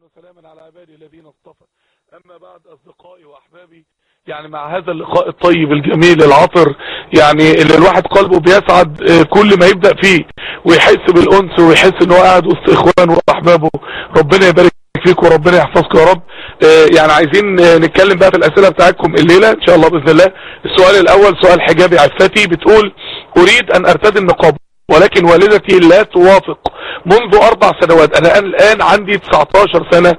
وسلاما على عبادي الذين اصطفى أما بعد أصدقائي وأحبابي يعني مع هذا اللقاء الطيب الجميل العطر يعني اللي الواحد قلبه بيسعد آه، كل ما يبدأ فيه ويحس بالأنس ويحس انه قاعد وسط إخوانه وأحبابه ربنا يبارك فيك وربنا يحفظك يا رب آه، يعني عايزين آه، نتكلم بقى في الأسئلة بتاعتكم الليلة إن شاء الله بإذن الله السؤال الأول سؤال حجابي عفتي بتقول أريد أن أرتدي النقاب ولكن والدتي لا توافق منذ أربع سنوات أنا الآن عندي 19 سنة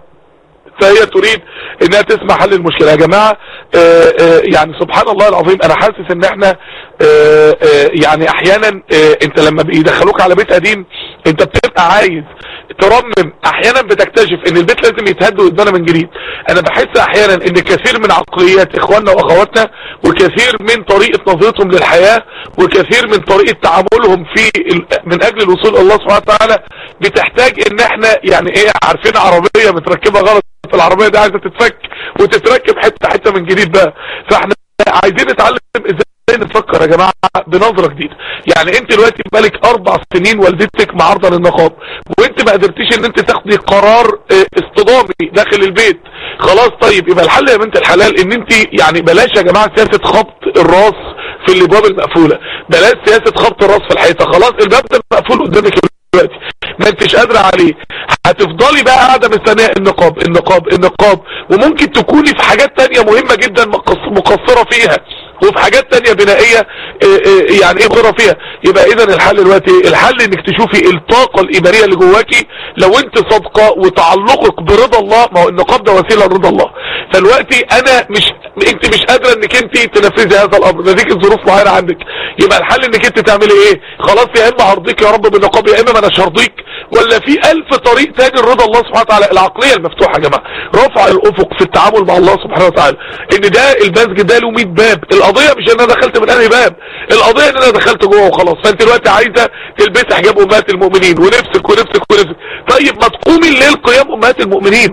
فهي تريد انها تسمع حل المشكلة يا جماعة آه، آه، يعني سبحان الله العظيم انا حاسس ان احنا آه، آه، يعني احيانا آه، انت لما بيدخلوك على بيت قديم انت بتبقى عايز ترمم احيانا بتكتشف ان البيت لازم يتهد ويتبنى من جديد انا بحس احيانا ان كثير من عقليات اخواننا واخواتنا وكثير من طريقة نظرتهم للحياة وكثير من طريقة تعاملهم في ال- من اجل الوصول الى الله سبحانه وتعالى بتحتاج ان احنا يعني ايه عارفين عربية متركبة غلط العربية دي عايزة تتفك وتتركب حتة حتة من جديد بقى فاحنا عايزين نتعلم ازاي نفكر يا جماعة بنظرة جديدة يعني انت دلوقتي بقالك اربع سنين والدتك معارضة للنقاب وانت ما قدرتيش ان انت تاخدي قرار اه، اصطدامي داخل البيت خلاص طيب يبقى الحل يا بنت الحلال ان انت يعني بلاش يا جماعة سياسة خبط الراس في الابواب المقفولة بلاش سياسة خبط الراس في الحيطة خلاص الباب ده مقفول قدامك دلوقتي ما انتش قادرة عليه هتفضلي بقى قاعدة مستنية النقاب النقاب النقاب وممكن تكوني في حاجات تانية مهمة جدا مقص- مقصرة فيها وفي حاجات تانية بنائية اه، اه، يعني ايه مقصرة فيها يبقى اذا الحل دلوقتي ايه؟ الحل انك تشوفي الطاقة الايمانية اللي جواكي لو انت صادقة وتعلقك برضا الله ما هو النقاب ده وسيلة لرضا الله فالوقتي انا مش انت مش قادرة انك انت تنفذي هذا الامر نتيجة ظروف معينة عندك يبقى الحل انك انت تعملي ايه خلاص يا اما هرضيك يا رب بالنقاب يا اما ما انا هرضيك ولا في الف طريق تاني لرضا الله سبحانه وتعالى العقلية المفتوحة يا جماعة رفع الافق في التعامل مع الله سبحانه وتعالى ان ده المسجد ده له 100 باب القضية مش ان انا دخلت من انهي باب القضية ان انا دخلت جوه وخلاص فانت دلوقتي عايزة تلبسي حجاب امهات المؤمنين ونفسك ونفسك ونفسك طيب ما تقومي الليل قيام امهات المؤمنين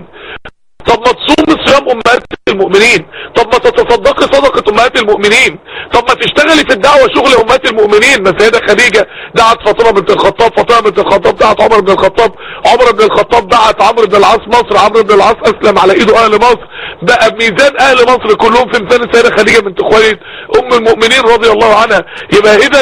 طب ما تصومي صيام امهات المؤمنين طب ما تتصدقي صدقة امهات المؤمنين طب ما تشتغلي في الدعوة شغل امهات المؤمنين ما السيدة خديجة دعت فاطمة بنت الخطاب فاطمة بنت الخطاب دعت عمر بن الخطاب عمر بن الخطاب دعت عمرو بن العاص مصر عمرو بن العاص اسلم على ايده اهل مصر بقى بميزان اهل مصر كلهم في ميزان السيدة خديجة بنت خويلد ام المؤمنين رضي الله عنها يبقى اذا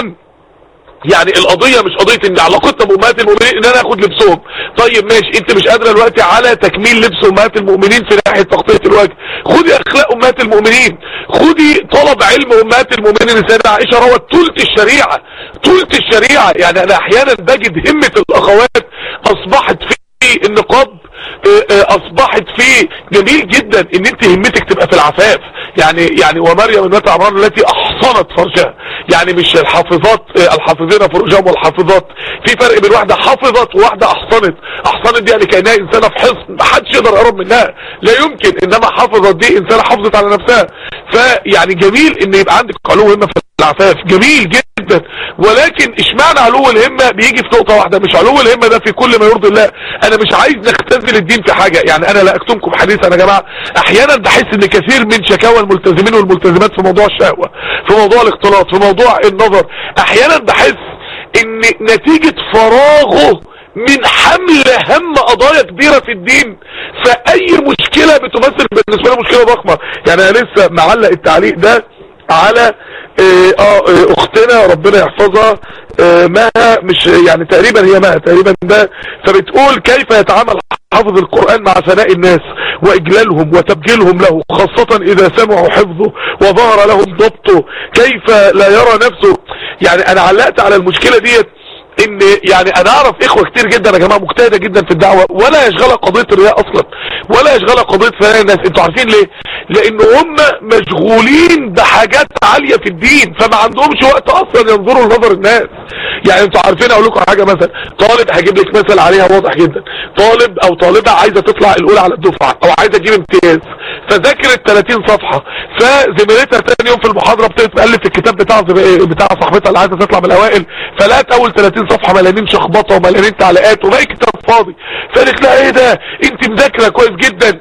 يعني القضية مش قضية ان علاقتنا بأمهات المؤمنين ان انا اخد لبسهم طيب ماشي انت مش قادرة دلوقتي على تكميل لبس امهات المؤمنين في ناحية تغطية الوجه خدي اخلاق امهات المؤمنين خدي طلب علم امهات المؤمنين السيدة عائشة روت تلت الشريعة تلت الشريعة يعني انا احيانا بجد همة الاخوات اصبحت في النقاب اه، اه، اصبحت في جميل جدا ان انت همتك تبقى في العفاف يعني يعني ومريم ابنة عمران التي احصنت فرجها يعني مش الحافظات اه، الحافظين فروجهم والحافظات في فرق بين واحدة حافظت وواحدة احصنت احصنت دي يعني كأنها انسانة في حصن محدش يقدر يقرب منها لا يمكن انما حافظت دي انسانة حافظت على نفسها فيعني جميل ان يبقى عندك علو همة في العفاف جميل جدا ولكن اشمعنى علو الهمة بيجي في نقطة واحدة مش علو الهمة ده في كل ما يرضي الله انا مش عايز نختزل الدين في حاجة يعني انا لا اكتمكم حديثا يا جماعة احيانا بحس ان كثير من شكاوى الملتزمين والملتزمات في موضوع الشهوة في موضوع الاختلاط في موضوع النظر احيانا بحس ان نتيجة فراغه من حمل هم قضايا كبيرة في الدين فاي مشكلة بتمثل بالنسبة له مشكلة ضخمة يعني انا لسه معلق التعليق ده على اه آه، اختنا ربنا يحفظها اه مها مش يعني تقريبا هي مها تقريبا ده فبتقول كيف يتعامل حافظ القرآن مع ثناء الناس واجلالهم وتبجيلهم له خاصة اذا سمعوا حفظه وظهر لهم ضبطه كيف لا يرى نفسه يعني انا علقت على المشكلة ديت ان يعني انا اعرف اخوة كتير جدا يا جماعة مجتهدة جدا في الدعوة ولا يشغلها قضية الرياء اصلا ولا يشغلها قضية ثناء الناس انتوا عارفين ليه لان هم مشغولين بحاجات عالية في الدين فما عندهمش وقت اصلا ينظروا لنظر الناس يعني انتوا عارفين اقول لكم حاجة مثلا طالب هجيب لك مثل عليها واضح جدا طالب او طالبة عايزة تطلع الاولى على الدفعة او عايزة تجيب امتياز فذاكرت 30 صفحة فزميلتها تاني يوم في المحاضرة بتألف الكتاب بتاع زم- بتاع صاحبتها اللي عايزة تطلع من الاوائل فلقت اول 30 صفحة مليانين شخبطة ومليانين تعليقات وباقي كتاب فاضي فقالت لها ايه ده انت مذاكرة كويس جدا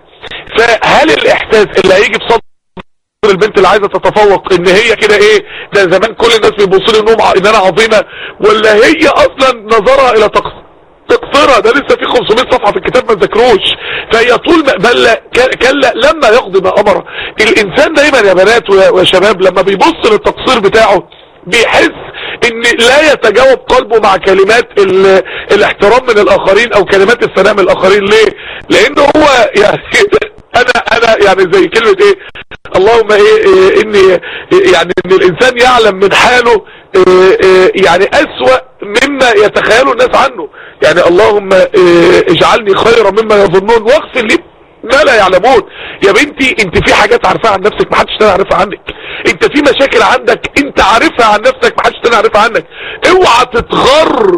فهل الاحساس اللي هيجي في صدر البنت اللي عايزة تتفوق ان هي كده ايه ده زمان كل الناس بيبصوا لي انهم ع- ان انا عظيمة ولا هي اصلا نظرها الى تقص تقصرها ده لسه في 500 صفحة في الكتاب ما ذكروش فهي طول ما بل كلا لما يقضي ما امره الانسان دايما يا بنات وشباب لما بيبص للتقصير بتاعه بيحس ان لا يتجاوب قلبه مع كلمات الاحترام من الاخرين او كلمات السلام من الاخرين ليه لانه هو يعني انا انا يعني زي كلمة ايه اللهم ايه, إيه اني يعني ان الانسان يعلم من حاله إيه إيه يعني اسوأ مما يتخيله الناس عنه يعني اللهم إيه اجعلني خيرا مما يظنون واغفر لي ما لا يعلمون يا بنتي انت في حاجات عارفاها عن نفسك محدش تاني عارفها عنك انت في مشاكل عندك انت عارفها عن نفسك محدش تاني عارفها عنك اوعى تتغر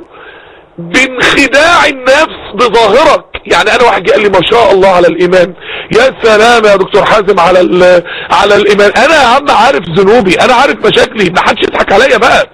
بانخداع النفس بظاهرك يعني انا واحد قال لي ما شاء الله على الايمان يا سلام يا دكتور حازم على على الايمان انا يا عم عارف ذنوبي انا عارف مشاكلي ما حدش يضحك عليا بقى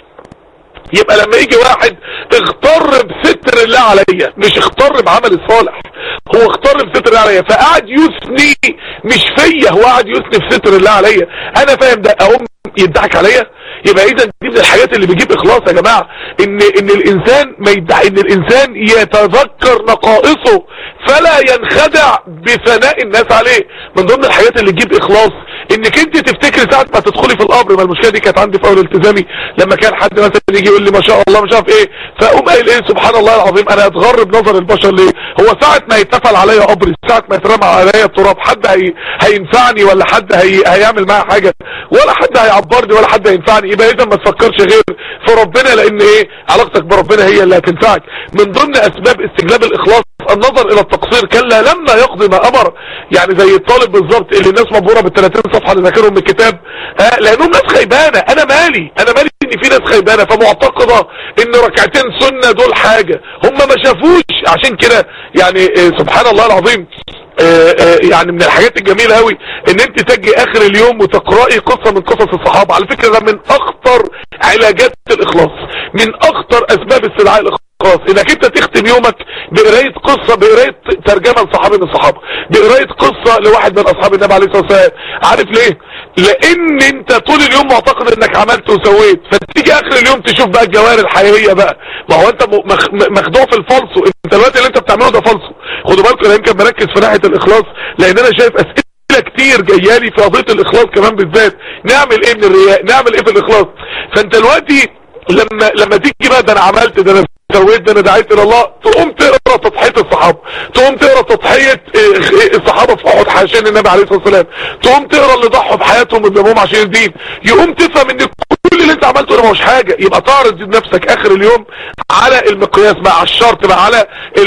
يبقى لما يجي واحد اغتر بستر الله عليا مش اغتر بعمل الصالح هو اغتر بستر الله عليا فقعد يثني مش فيا هو قعد يثني بستر الله عليا انا فاهم ده اقوم يضحك عليا يبقى اذا دي من الحاجات اللي بتجيب اخلاص يا جماعة ان ان الانسان ما يدعي ان الانسان يتذكر نقائصه فلا ينخدع بثناء الناس عليه من ضمن الحاجات اللي تجيب اخلاص انك انت تفتكري ساعة ما تدخلي في القبر ما المشكلة دي كانت عندي في اول التزامي لما كان حد مثلا يجي يقول لي ما شاء الله مش عارف ايه فاقوم قايل ايه سبحان الله العظيم انا اتغر بنظر البشر ليه هو ساعة ما يتفل عليا قبري ساعة ما يترمى عليا التراب حد هي... هينفعني ولا حد هي... هيعمل معايا حاجة ولا حد هيعبرني ولا حد هينفعني يبقى اذا ما تفكرش غير في ربنا لان ايه علاقتك بربنا هي اللي هتنفعك من ضمن اسباب استجلاب الاخلاص النظر الى التقصير كلا لما يقضي ما امر يعني زي الطالب بالظبط اللي الناس مبهوره بال 30 صفحه اللي ذاكرهم من الكتاب آه لانهم ناس خيبانه انا مالي انا مالي ان في ناس خيبانه فمعتقده ان ركعتين سنه دول حاجه هم ما شافوش عشان كده يعني آه سبحان الله العظيم آآ آآ يعني من الحاجات الجميلة قوي ان انت تجي اخر اليوم وتقرأي قصة من قصص الصحابة على فكرة ده من اخطر علاجات الاخلاص من اخطر اسباب استدعاء الاخلاص انك انت تختم يومك بقراية قصة بقراية ترجمة لصحابي من الصحابة بقراية قصة لواحد من اصحاب النبي عليه الصلاة والسلام عارف ليه لان انت طول اليوم معتقد انك عملت وسويت فتيجي اخر اليوم تشوف بقى الجوار الحقيقية بقى ما هو انت مخدوع في الفالصو انت دلوقتي اللي انت بتعمله ده فالصو خدوا بالكم انا يمكن مركز في ناحية الاخلاص لان انا شايف اسئلة كتير جايالي في قضية الاخلاص كمان بالذات نعمل ايه من الرياء نعمل ايه في الاخلاص فانت دلوقتي لما لما تيجي بقى ده انا عملت ده انا سويت ده انا دعيت الى الله تقوم تقرا تضحيه الصحابه تقوم تقرا تضحيه الصحابه في احد حاشين النبي عليه الصلاه والسلام تقوم تقرا اللي ضحوا بحياتهم بدمهم عشان الدين يقوم تفهم ان كل اللي انت عملته ده مش حاجه يبقى تعرض نفسك اخر اليوم على المقياس بقى على الشرط بقى على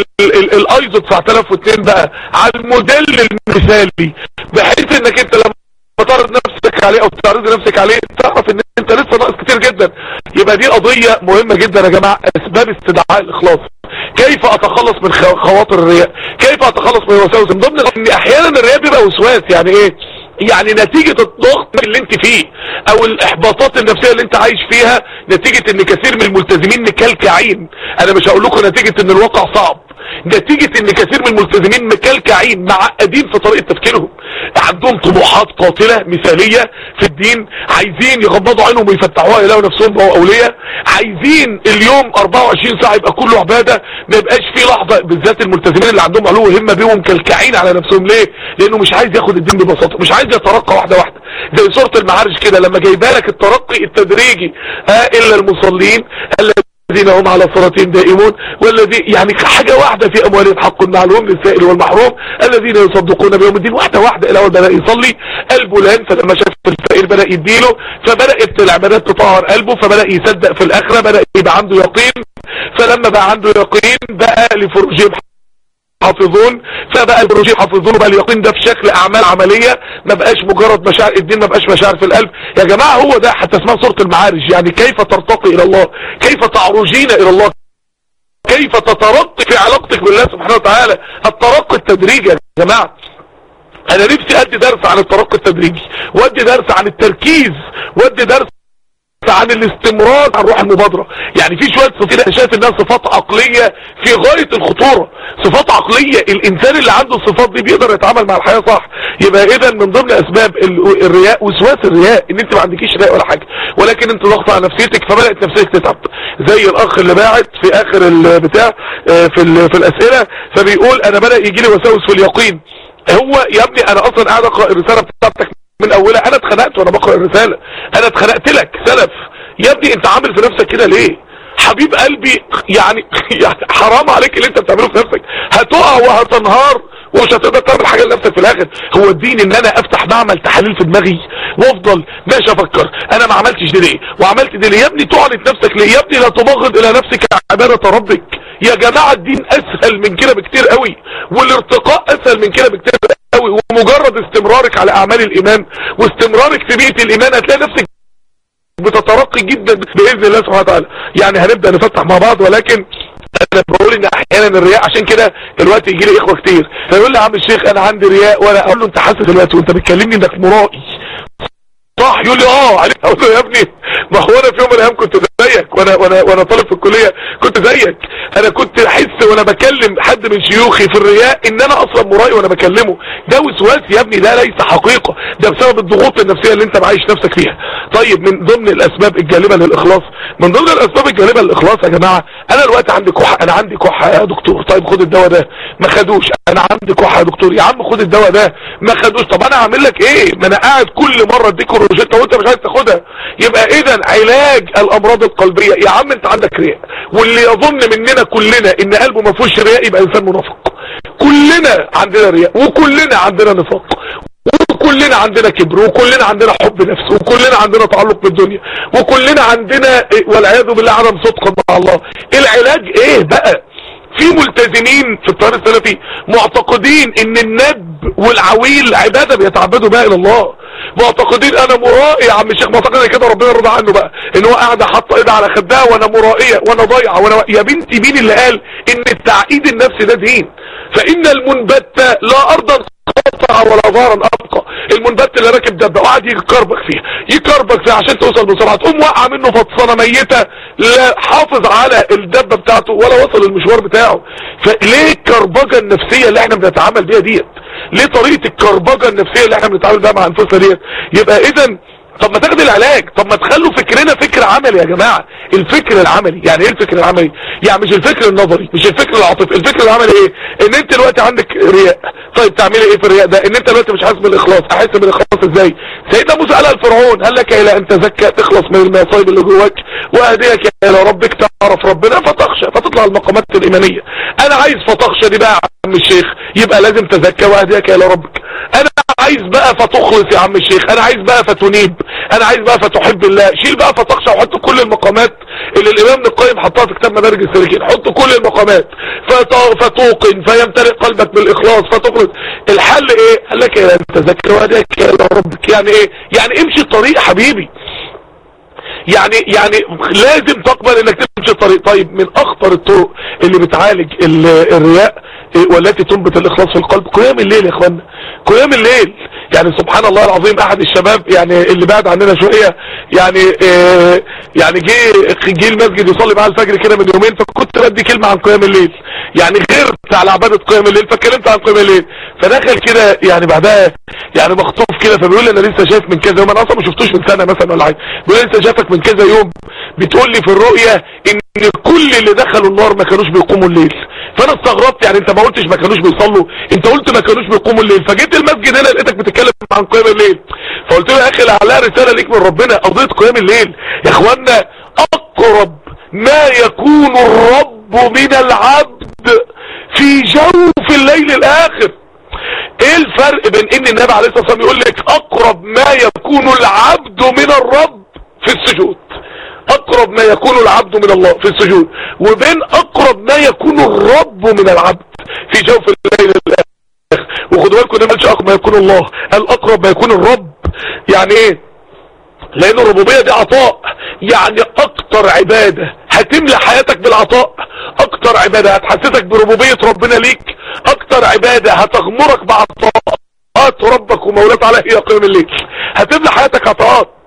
الايزو 9002 بقى على الموديل المثالي بحيث انك انت لما تعرض نفسك عليه او تعرض نفسك عليه تعرف ان انت لسه ناقص كتير جدا يبقى دي قضية مهمة جدا يا جماعة اسباب استدعاء الاخلاص كيف اتخلص من خواطر الرياء كيف اتخلص من الوساوس من ضمن ان احيانا الرياء بيبقى وسواس يعني ايه يعني نتيجة الضغط اللي انت فيه او الاحباطات النفسية اللي انت عايش فيها نتيجة ان كثير من الملتزمين مكلكعين انا مش هقول لكم نتيجة ان الواقع صعب نتيجة ان كثير من الملتزمين مكلكعين معقدين في طريقة تفكيرهم عندهم طموحات قاتلة مثالية في الدين عايزين يغمضوا عينهم ويفتحوها يلاقوا نفسهم بقوا اولياء عايزين اليوم 24 ساعة يبقى كله عبادة ما يبقاش في لحظة بالذات الملتزمين اللي عندهم علو همة بيهم مكلكعين على نفسهم ليه لانه مش عايز ياخد الدين ببساطة مش عايز يترقى واحدة واحدة زي سورة المعارج كده لما جايبه لك الترقي التدريجي ها الا المصلين الذين هم على صلاتهم دائمون والذي يعني حاجة واحدة في اموالهم حق معلوم للسائل والمحروم الذين يصدقون بيوم الدين واحدة واحدة الاول بدأ يصلي قلبه لان فلما شاف الفقير بدأ يديله فبدأت العبادات تطهر قلبه فبدأ يصدق في الاخرة بدأ يبقى عنده يقين فلما بقى عنده يقين بقى لفروجهم حافظون فبقى البروجين حافظون بقى اليقين ده في شكل اعمال عملية ما بقاش مجرد مشاعر الدين ما بقاش مشاعر في القلب يا جماعة هو ده حتى اسمها سورة المعارج يعني كيف ترتقي الى الله كيف تعرجين الى الله كيف تترقي في علاقتك بالله سبحانه وتعالى الترقي التدريجي يا جماعة انا نفسي ادي درس عن الترقي التدريجي وادي درس عن التركيز وادي درس عن الاستمرار عن روح المبادرة يعني في شوية صفات انا شايف انها صفات عقلية في غاية الخطورة صفات عقلية الانسان اللي عنده الصفات دي بيقدر يتعامل مع الحياة صح يبقى اذا من ضمن اسباب ال- الرياء وسواس الرياء ان انت ما عندكيش رياء ولا حاجة ولكن انت ضغط على نفسيتك فبدأت نفسيتك تتعب زي الاخ اللي باعت في اخر البتاع آه، في ال- في الاسئلة فبيقول انا بدأ يجي لي وساوس في اليقين هو يا ابني انا اصلا قاعد اقرا الرساله بتاعتك من اولها انا اتخنقت وانا بقرا الرساله انا اتخنقت لك سلف يا ابني انت عامل في نفسك كده ليه حبيب قلبي يعني يعني حرام عليك اللي انت بتعمله في نفسك هتقع وهتنهار ومش هتقدر تعمل حاجه لنفسك في الاخر هو الدين ان انا افتح معمل تحاليل في دماغي وافضل ماشي افكر انا ما عملتش دي ليه وعملت دي ليه يا ابني تعند نفسك ليه يا ابني لا تبغض الى نفسك عباده ربك يا جماعه الدين اسهل من كده بكتير قوي والارتقاء اسهل من كده بكتير قوي ومجرد استمرارك على اعمال الايمان واستمرارك في بيئه الايمان هتلاقي نفسك بتترقي جدا باذن الله سبحانه وتعالى يعني هنبدا نفتح مع بعض ولكن انا بقول ان احيانا الرياء عشان كده دلوقتي يجي لي اخوه كتير فيقول لي يا عم الشيخ انا عندي رياء وانا اقول له انت حاسس دلوقتي وانت بتكلمني انك مرائي صح يقول لي اه عليك اقول له يا ابني ما هو انا في يوم من الايام كنت زيك وانا وانا وانا طالب في الكليه كنت زيك انا كنت احس وانا بكلم حد من شيوخي في الرياء ان انا اصلا مرائي وانا بكلمه ده وسواس يا ابني ده ليس حقيقه ده بسبب الضغوط النفسيه اللي انت معيش نفسك فيها طيب من ضمن الاسباب الجالبه للاخلاص من ضمن الاسباب الجالبه للاخلاص يا جماعه انا دلوقتي عندي كحه انا عندي كحه يا دكتور طيب خد الدواء ده ما خدوش انا عندي كحه يا دكتور يا عم خد الدواء ده ما خدوش طب انا هعمل لك ايه ما انا قاعد كل مره اديك الروشته وانت مش عايز تاخدها يبقى اذا علاج الامراض القلبيه يا عم انت عندك رياء واللي يظن مننا كلنا ان قلبه ما فيهوش رياء يبقى انسان منافق كلنا عندنا رياء وكلنا عندنا نفاق وكلنا عندنا كبر وكلنا عندنا حب نفس وكلنا عندنا تعلق بالدنيا وكلنا عندنا والعياذ بالله عدم صدق مع الله العلاج ايه بقى في ملتزمين في الطريق السلفي معتقدين ان الندب والعويل عبادة بيتعبدوا بها الى الله معتقدين انا مرائي يا عم الشيخ معتقد إن كده ربنا يرضى عنه بقى ان هو قاعد حاطه ايدها على خدها وانا مرائية وانا ضايعه وانا يا بنتي مين اللي قال ان التعقيد النفسي ده دين فان المنبت لا ارضا قطع ولا ظهرا ابقى المنبت اللي راكب دبه وقعد يكربك فيها يكربك فيها عشان توصل بسرعه تقوم واقع منه فطسانه ميته لا حافظ على الدبه بتاعته ولا وصل المشوار بتاعه فليه الكربجه النفسيه اللي احنا بنتعامل بيها ديت ليه طريقه الكربجه النفسيه اللي احنا بنتعامل بيها مع انفسنا ديت يبقى اذا طب ما تاخد العلاج طب ما تخلوا فكرنا فكر عملي يا جماعة الفكر العملي يعني ايه الفكر العملي يعني مش الفكر النظري مش الفكر العاطفي الفكر العملي ايه ان انت دلوقتي عندك رياء طيب تعملي ايه في الرياء ده ان انت دلوقتي مش حاسس بالاخلاص احس بالاخلاص ازاي سيدنا موسى قال الفرعون هل لك الى ان تزكى تخلص من المصايب اللي جواك واهديك الى ربك تعرف ربنا فتخشى فتطلع المقامات الايمانيه انا عايز فتخشى دي بقى يا عم الشيخ يبقى لازم تزكى واهديك الى ربك انا عايز بقى فتخلص يا عم الشيخ انا عايز بقى فتنيب انا عايز بقى فتحب الله شيل بقى فتخشى وحط كل المقامات اللي الامام ابن القيم حطها في كتاب مدارج السالكين حط كل المقامات فت... فتوقن فيمتلئ قلبك بالاخلاص فتخلص الحل ايه قال لك يا تذكر وهداك الى ربك يعني ايه يعني امشي الطريق حبيبي يعني يعني لازم تقبل انك تمشي الطريق طيب من اخطر الطرق اللي بتعالج ال- الرياء إيه، والتي تنبت الاخلاص في القلب قيام الليل يا اخوانا قيام الليل يعني سبحان الله العظيم احد الشباب يعني اللي بعد عننا شوية يعني إيه يعني جه جه المسجد يصلي معاه الفجر كده من يومين فكنت بدي كلمة عن قيام الليل يعني غيرت على عبادة قيام الليل فاتكلمت عن قيام الليل فدخل كده يعني بعدها يعني مخطوف كده فبيقول لي انا لسه شايف من كذا يوم انا اصلا ما شفتوش من سنة مثلا ولا حاجه بيقول لي لسه شايفك من كذا يوم بتقول لي في الرؤية ان كل اللي دخلوا النار ما كانوش بيقوموا الليل فانا استغربت يعني انت ما قلتش ما كانوش بيصلوا انت قلت ما كانوش بيقوموا الليل فجيت المسجد هنا لقيتك بتتكلم عن قيام الليل فقلت له يا اخي لعلها رسالة ليك من ربنا قضية قيام الليل يا اخوانا اقرب ما يكون الرب من العبد في جوف الليل الاخر ايه الفرق بين ان النبي عليه الصلاة والسلام يقول لك اقرب ما يكون العبد من الرب في السجود اقرب ما يكون العبد من الله في السجود وبين اقرب ما يكون الرب من العبد في جوف الليل الاخر وخدوا بالكم ده ما قالش اقرب ما يكون الله قال اقرب ما يكون الرب يعني ايه لان الربوبية دي عطاء يعني اكتر عبادة هتملى حياتك بالعطاء اكتر عبادة هتحسسك بربوبية ربنا ليك اكتر عبادة هتغمرك بعطاءات ربك ومولاك على هي قيام الليل هتملى حياتك عطاءات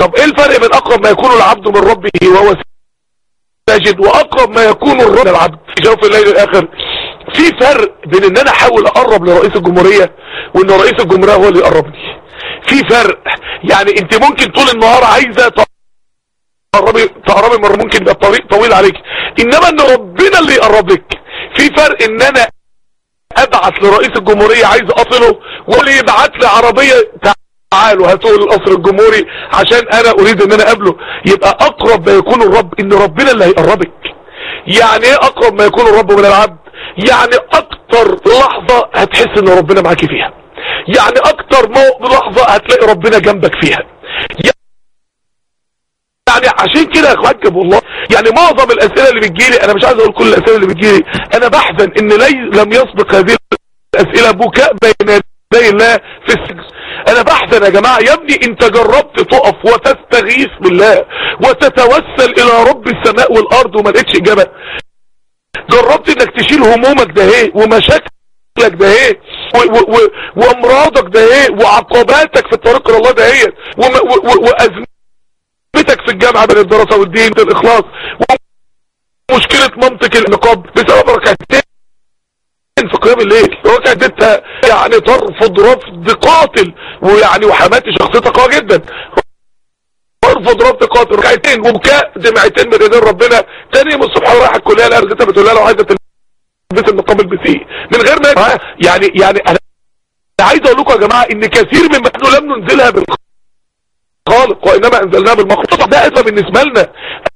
طب ايه الفرق بين اقرب ما يكون العبد من ربه وهو ساجد واقرب ما يكون الرب من العبد في جوف الليل الاخر في فرق بين ان انا احاول اقرب لرئيس الجمهورية وان رئيس الجمهورية هو اللي يقربني في فرق يعني انت ممكن طول النهار عايزة تقربي تقربي مرة ممكن يبقى الطريق طويل عليك انما ان ربنا اللي يقرب لك في فرق ان انا ابعت لرئيس الجمهورية عايز اصله واللي يبعت لي عربية تعالوا هاتوا القصر الجمهوري عشان انا اريد ان انا اقابله يبقى اقرب ما يكون الرب ان ربنا اللي هيقربك يعني ايه اقرب ما يكون الرب من العبد يعني اكتر لحظة هتحس ان ربنا معاكي فيها يعني اكتر لحظة هتلاقي ربنا جنبك فيها يعني عشان كده يا اخواتكم والله يعني معظم الاسئله اللي بتجيلي انا مش عايز اقول كل الاسئله اللي بتجيلي انا بحزن ان لي لم يسبق هذه الاسئله بكاء بين يدي الله في السجن انا بحزن يا جماعه يا ابني انت جربت تقف وتستغيث بالله وتتوسل الى رب السماء والارض وما لقيتش اجابه جربت انك تشيل همومك ده ايه ومشاكلك ده ايه وامراضك ده ايه وعقباتك في الطريق الى الله ده ايه وازمتك في الجامعة بين الدراسة والدين الاخلاص ومشكلة منطق النقاب بسبب ركعتين في قيام الليل ركعتين يعني ترفض رفض قاتل ويعني وحماتي شخصيتها قوية جدا ترفض رفض قاتل ركعتين وبكاء دمعتين من ايدين ربنا تاني يوم الصبح رايح الكليه لقى رجلتها بتقول لها لو عايزه تلبس النقاب البسيه من غير ما يعني يعني انا عايز اقول لكم يا جماعه ان كثير من نحن لم ننزلها بالخالق وانما انزلناها بالمخلوق ده ازمه بالنسبه لنا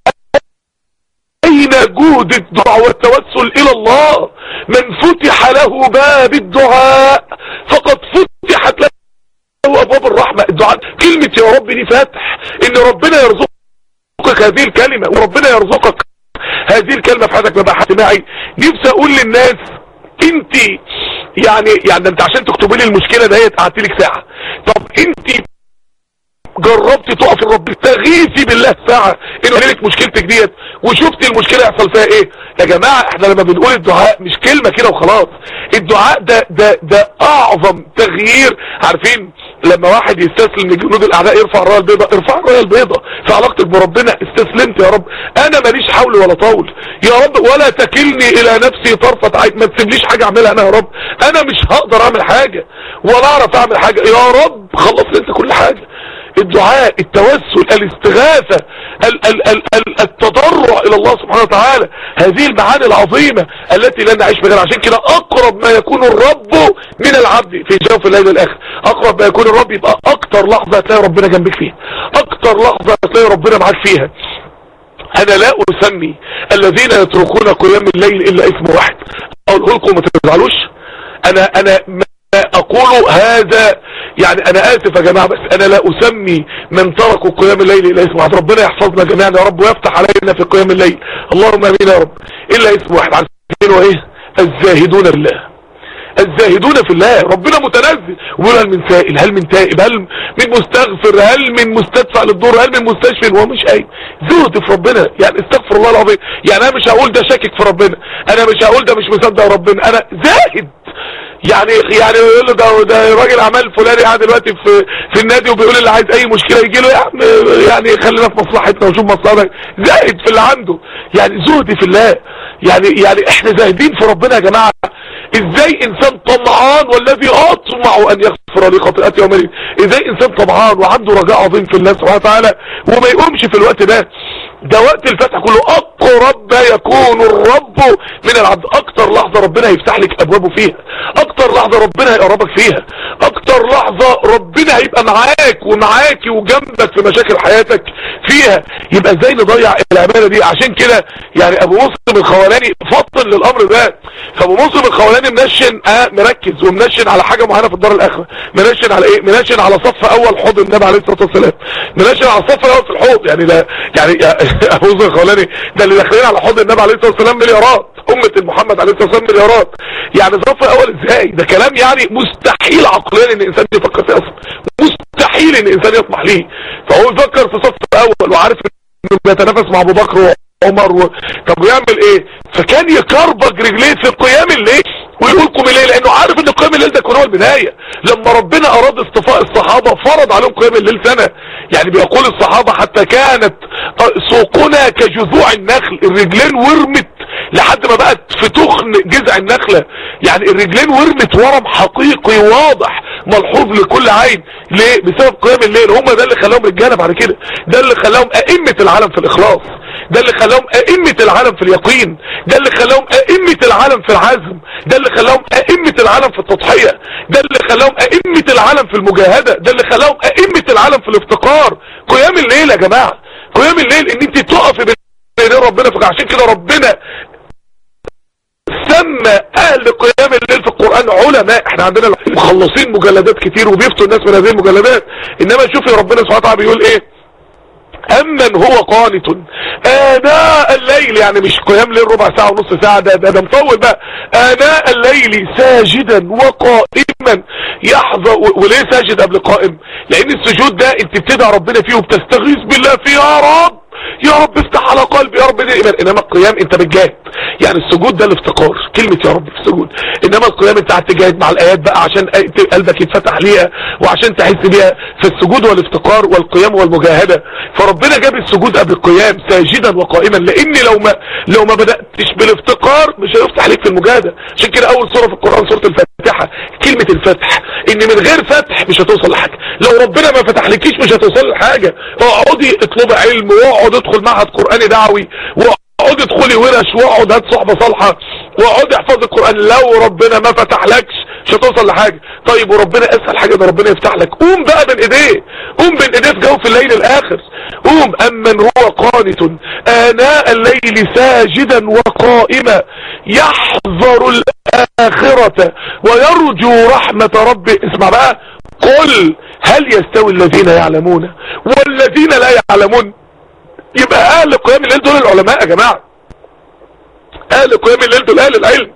اين جهد الدعاء والتوسل الى الله من فتح له باب الدعاء فقد فتحت له ابواب الرحمة الدعاء كلمة يا رب دي فاتح ان ربنا يرزقك هذه الكلمة وربنا يرزقك هذه الكلمة في حياتك مبقى اجتماعي نفسي اقول للناس انت يعني يعني انت عشان تكتبي لي المشكلة دهيت قعدت لك ساعة طب انت جربت تقف الرب تغيثي بالله ساعة انه لك مشكلتك ديت وشفت المشكلة يحصل فيها ايه يا جماعة احنا لما بنقول الدعاء مش كلمة كده وخلاص الدعاء ده ده ده اعظم تغيير عارفين لما واحد يستسلم لجنود الاعداء يرفع الرايه البيضاء ارفع الرايه البيضاء في علاقتك بربنا استسلمت يا رب انا ماليش حول ولا طول يا رب ولا تكلني الى نفسي طرفة عين ما تسيبليش حاجة اعملها انا يا رب انا مش هقدر اعمل حاجة ولا اعرف اعمل حاجة يا رب خلص لي انت كل حاجة الدعاء التوسل الاستغاثة ال ال ال ال التضرع الى الله سبحانه وتعالى هذه المعاني العظيمة التي لا نعيش بغيرها عشان كده اقرب ما يكون الرب من العبد في جوف الليل الاخر اقرب ما يكون الرب يبقى اكتر لحظة هتلاقي ربنا جنبك فيها اكتر لحظة هتلاقي ربنا معاك فيها انا لا اسمي الذين يتركون قيام الليل الا اسم واحد اقول لكم ما تزعلوش انا انا اقول هذا يعني انا اسف يا جماعة بس انا لا اسمي من تركوا قيام الليل الا اسم واحد ربنا يحفظنا جميعا يا رب ويفتح علينا في قيام الليل اللهم امين يا رب الا اسم واحد عارفين وايه الزاهدون بالله الزاهدون في الله ربنا متنزل ويقول هل من سائل هل من تائب هل من مستغفر هل من مستدفع للدور هل من مستشفي هو مش قايم زهد في ربنا يعني استغفر الله العظيم يعني انا مش هقول ده شاكك في ربنا انا مش هقول ده مش مصدق ربنا انا زاهد يعني يعني يقول له ده ده راجل اعمال فلاني قاعد دلوقتي في في النادي وبيقول اللي عايز اي مشكله يجي له يا عم يعني خلينا في مصلحتنا ونشوف مصلحتك زاهد في اللي عنده يعني زهد في الله يعني يعني احنا زاهدين في ربنا يا جماعه ازاي انسان طمعان والذي اطمع ان يغفر لي خطيئتي يوم الدين ازاي انسان طمعان وعنده رجاء عظيم في الله سبحانه وتعالى وما يقومش في الوقت ده ده وقت الفتح كله اقرب ما يكون الرب من العبد اكتر لحظة ربنا هيفتح لك ابوابه فيها اكتر لحظة ربنا هيقربك فيها اكتر لحظة ربنا هيبقى معاك ومعاكي وجنبك في مشاكل حياتك فيها يبقى ازاي نضيع الامانة دي عشان كده يعني ابو مسلم الخولاني فطن للامر ده فابو مسلم الخولاني منشن اه مركز ومنشن على حاجة معينة في الدار الاخرة منشن على ايه منشن على صف اول حوض النبي عليه الصلاة والسلام منشن على الصف الاول في الحوض يعني ده يعني ابو مسلم الخولاني ده اللي داخلين على حوض النبي عليه الصلاة والسلام مليارات امة محمد عليه الصلاة والسلام مليارات يعني صف اول ازاي ده كلام يعني مستحيل عقليا ان الانسان يفكر فيه اصلا مستحيل ان الانسان يطمح ليه فهو يفكر في صف اول وعارف انه بيتنافس مع ابو بكر وعمر و... طب ويعمل ايه فكان يكربج رجليه في قيام الليل ويقول قوم الليل لانه عارف ان قيام الليل ده كان هو البدايه لما ربنا اراد اصطفاء الصحابه فرض عليهم قيام الليل سنه يعني بيقول الصحابة حتى كانت سوقنا كجذوع النخل الرجلين ورمت لحد ما بقت في تخن جذع النخلة يعني الرجلين ورمت ورم حقيقي واضح ملحوظ لكل عين ليه بسبب قيام الليل هم ده اللي خلاهم رجاله بعد كده ده اللي خلاهم ائمه العالم في الاخلاص ده اللي خلاهم ائمه العالم في اليقين ده اللي خلاهم ائمه العالم في العزم ده اللي خلاهم ائمه العالم في التضحيه ده اللي خلاهم ائمه العالم في المجاهده ده اللي خلاهم ائمه العالم في الافتقار قيام الليل يا جماعه قيام الليل ان انت تقفي بين ربنا فعشان كده ربنا سمى اهل قيام الليل في القرآن علماء احنا عندنا مخلصين مجلدات كتير وبيفتوا الناس من هذه المجلدات انما شوفي ربنا سبحانه وتعالى بيقول ايه امن هو قانت اناء الليل يعني مش قيام ليل ربع ساعة ونص ساعة ده ده, ده مطول بقى اناء الليل ساجدا وقائما يحظى وليه ساجد قبل قائم لان السجود ده انت بتدعي ربنا فيه وبتستغيث بالله فيه يا رب يا رب افتح على قلبي يا رب دي ايمان انما القيام انت بتجاهد يعني السجود ده الافتقار كلمة يا رب في السجود انما القيام انت قاعد تجاهد مع الايات بقى عشان قلبك يتفتح ليها وعشان تحس بيها في السجود والافتقار والقيام والمجاهدة فربنا جاب السجود قبل القيام ساجدا وقائما لان لو ما لو ما بدأتش بالافتقار مش هيفتح عليك في المجاهدة عشان كده اول سورة في القرآن سورة الفاتحة كلمة الفتح ان من غير فتح مش هتوصل لحاجة لو ربنا ما فتح لكيش مش هتوصل لحاجة اقعدي اطلبي علم واقعد ادخل معهد قرآني دعوي واقعد ادخلي ورش واقعد هات صحبة صالحة واقعد احفظ القرآن لو ربنا ما فتحلكش مش هتوصل لحاجة طيب وربنا اسهل حاجة ده ربنا يفتح لك قوم بقى بين ايديه قوم بين ايديه في جوف الليل الاخر قوم امن هو قانت اناء الليل ساجدا وقائما يحذر الاخرة ويرجو رحمة ربه اسمع بقى قل هل يستوي الذين يعلمون والذين لا يعلمون يبقى اهل قيام الليل دول العلماء يا جماعة اهل قيام الليل دول اهل العلم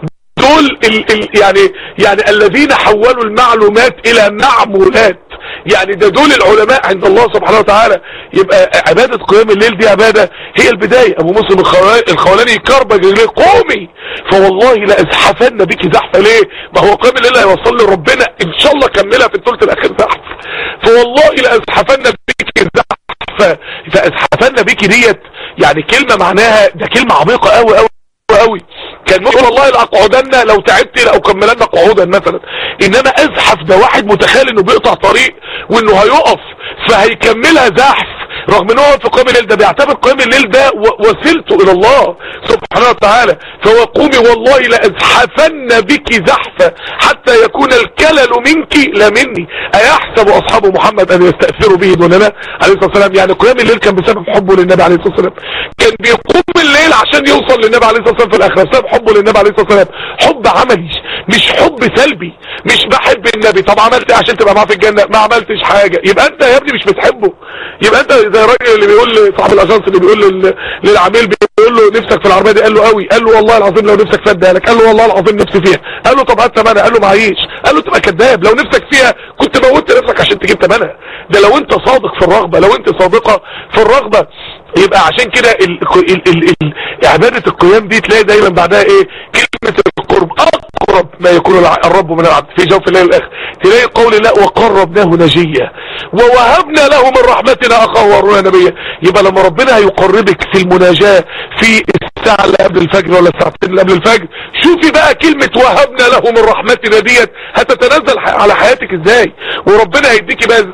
دول ال ال يعني يعني الذين حولوا المعلومات الى معمولات يعني ده دول العلماء عند الله سبحانه وتعالى يبقى عبادة قيام الليل دي عبادة هي البداية ابو مسلم الخولاني كربة رجليه قومي فوالله لازحفن بك زحفة ليه ما هو قيام الليل هيوصل لربنا ان شاء الله كملها في الثلث الاخير زحف فوالله لازحفن بك زحفة فازحفن بك ديت يعني كلمة معناها ده كلمة عميقة قوي قوي قوي كان ممكن والله لاقعدن لو تعبت لو كملن قعودا مثلا انما ازحف ده واحد متخيل انه بيقطع طريق وانه هيقف فهيكملها زحف رغم ان هو في قيام الليل ده بيعتبر قيام الليل ده وسيلته الى الله سبحانه وتعالى فهو قومي والله لازحفن بك زحفة حتى يكون الكلل منك لا مني ايحسب اصحاب محمد ان يستأثروا به دوننا عليه الصلاة والسلام يعني قيام الليل كان بسبب حبه للنبي عليه الصلاة والسلام كان بيقوم الليل عشان يوصل للنبي عليه الصلاة والسلام في الاخرة بسبب حبه للنبي عليه الصلاة والسلام حب عملي مش حب سلبي مش بحب النبي طب عملت ايه عشان تبقى معاه في الجنة ما عملتش حاجة يبقى انت يا ابني مش بتحبه يبقى انت زي الراجل اللي بيقول صاحب الاجانس اللي بيقول للعميل بيقول له نفسك في العربيه دي قال له قوي قال له والله العظيم لو نفسك فدها لك قال له والله العظيم نفسي فيها قال له طب هات ثمنها قال له معيش قال له تبقى كذاب لو نفسك فيها كنت موتت نفسك عشان تجيب ثمنها ده لو انت صادق في الرغبه لو انت صادقه في الرغبه يبقى عشان كده ال... ال... ال... ال... عبادة القيام دي تلاقي دايما بعدها ايه كلمة القرب اقرب ما يكون الرب من العبد في جوف الليل الاخر تلاقي قول لا وقربناه نجيا ووهبنا له من رحمتنا اخاه ورونا نبيا يبقى لما ربنا هيقربك في المناجاة في الساعة اللي قبل الفجر ولا الساعتين اللي قبل الفجر شوفي بقى كلمة وهبنا له من رحمتنا ديت هتتنزل على حياتك ازاي وربنا هيديكي بقى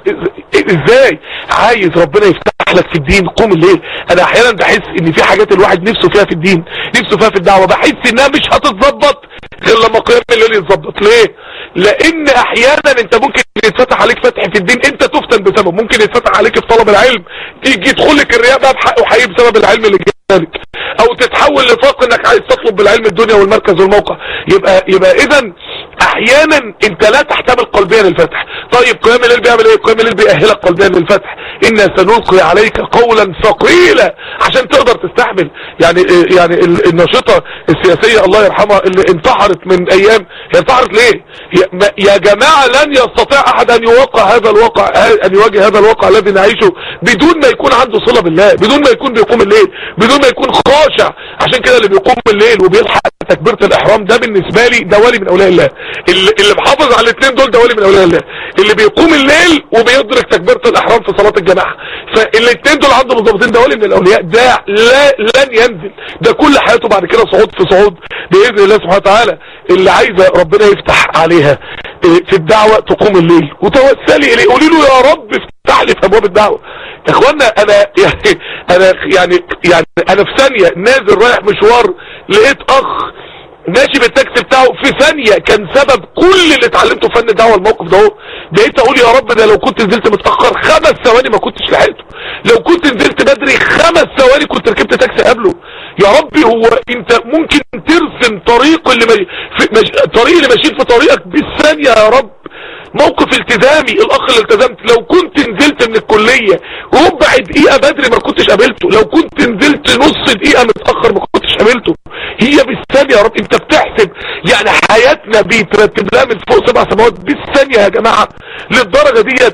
ازاي عايز ربنا يفتح لك في الدين قوم الليل انا احيانا بحس ان في حاجات الواحد نفسه فيها في الدين نفسه فيها في الدعوة بحس انها مش هتتظبط غير لما قيام الليل يتظبط ليه لان احيانا انت ممكن يتفتح عليك فتح في الدين انت تفتن بسبب ممكن يتفتح عليك في طلب العلم يجي يدخلك الرياء بقى بحق وحقيقي بسبب العلم اللي جالك او تتحول لفاق انك عايز تطلب بالعلم الدنيا والمركز والموقع يبقى يبقى اذا احيانا انت لا تحتمل قلبيا الفتح طيب قيام الليل بيعمل ايه قيام الليل بيأهلك قلبيا للفتح انا سنلقي عليك قولا ثقيلا عشان تقدر تستحمل يعني يعني الناشطة السياسية الله يرحمها اللي انتحرت من ايام هي انتحرت ليه يا جماعة لن يستطيع احد ان يوقع هذا الواقع ان يواجه هذا الواقع الذي نعيشه بدون ما يكون عنده صلة بالله بدون ما يكون بيقوم الليل بدون ما يكون خاشع عشان كده اللي بيقوم الليل وبيلحق تكبيرة الاحرام ده بالنسبة لي ده ولي من اولياء الله اللي, اللي محافظ على الاثنين دول ده ولي من اولياء الله اللي بيقوم الليل وبيدرك تكبيرة الاحرام في صلاة الجماعة فالاثنين دول عنده مظبطين ده ولي من الاولياء ده لا لن ينزل ده كل حياته بعد كده صعود في صعود باذن الله سبحانه وتعالى اللي عايزه ربنا يفتح عليها في الدعوة تقوم الليل وتوسلي اليه قولي له يا رب افتح لي في ابواب الدعوة يا اخوانا انا يعني انا يعني يعني انا في ثانية نازل رايح مشوار لقيت اخ ماشي بالتاكسي بتاعه في ثانية كان سبب كل اللي اتعلمته فن الدعوة الموقف ده اهو بقيت اقول يا رب ده لو كنت نزلت متأخر خمس ثواني ما كنتش لحقته لو كنت نزلت بدري خمس ثواني كنت ركبت تاكسي قبله يا ربي هو انت ممكن ترسم طريق اللي مش... في مش... طريق اللي ماشيين في طريقك بالثانية يا رب موقف التزامي الاخ اللي التزمت لو كنت نزلت من الكلية ربع دقيقة بدري ما كنتش قابلته لو كنت نزلت نص دقيقة متأخر ما كنتش قابلته هي بالثانية يا رب انت بتحسب يعني حياتنا بيترتب لها من فوق سبع سماوات بالثانية يا جماعة للدرجة ديت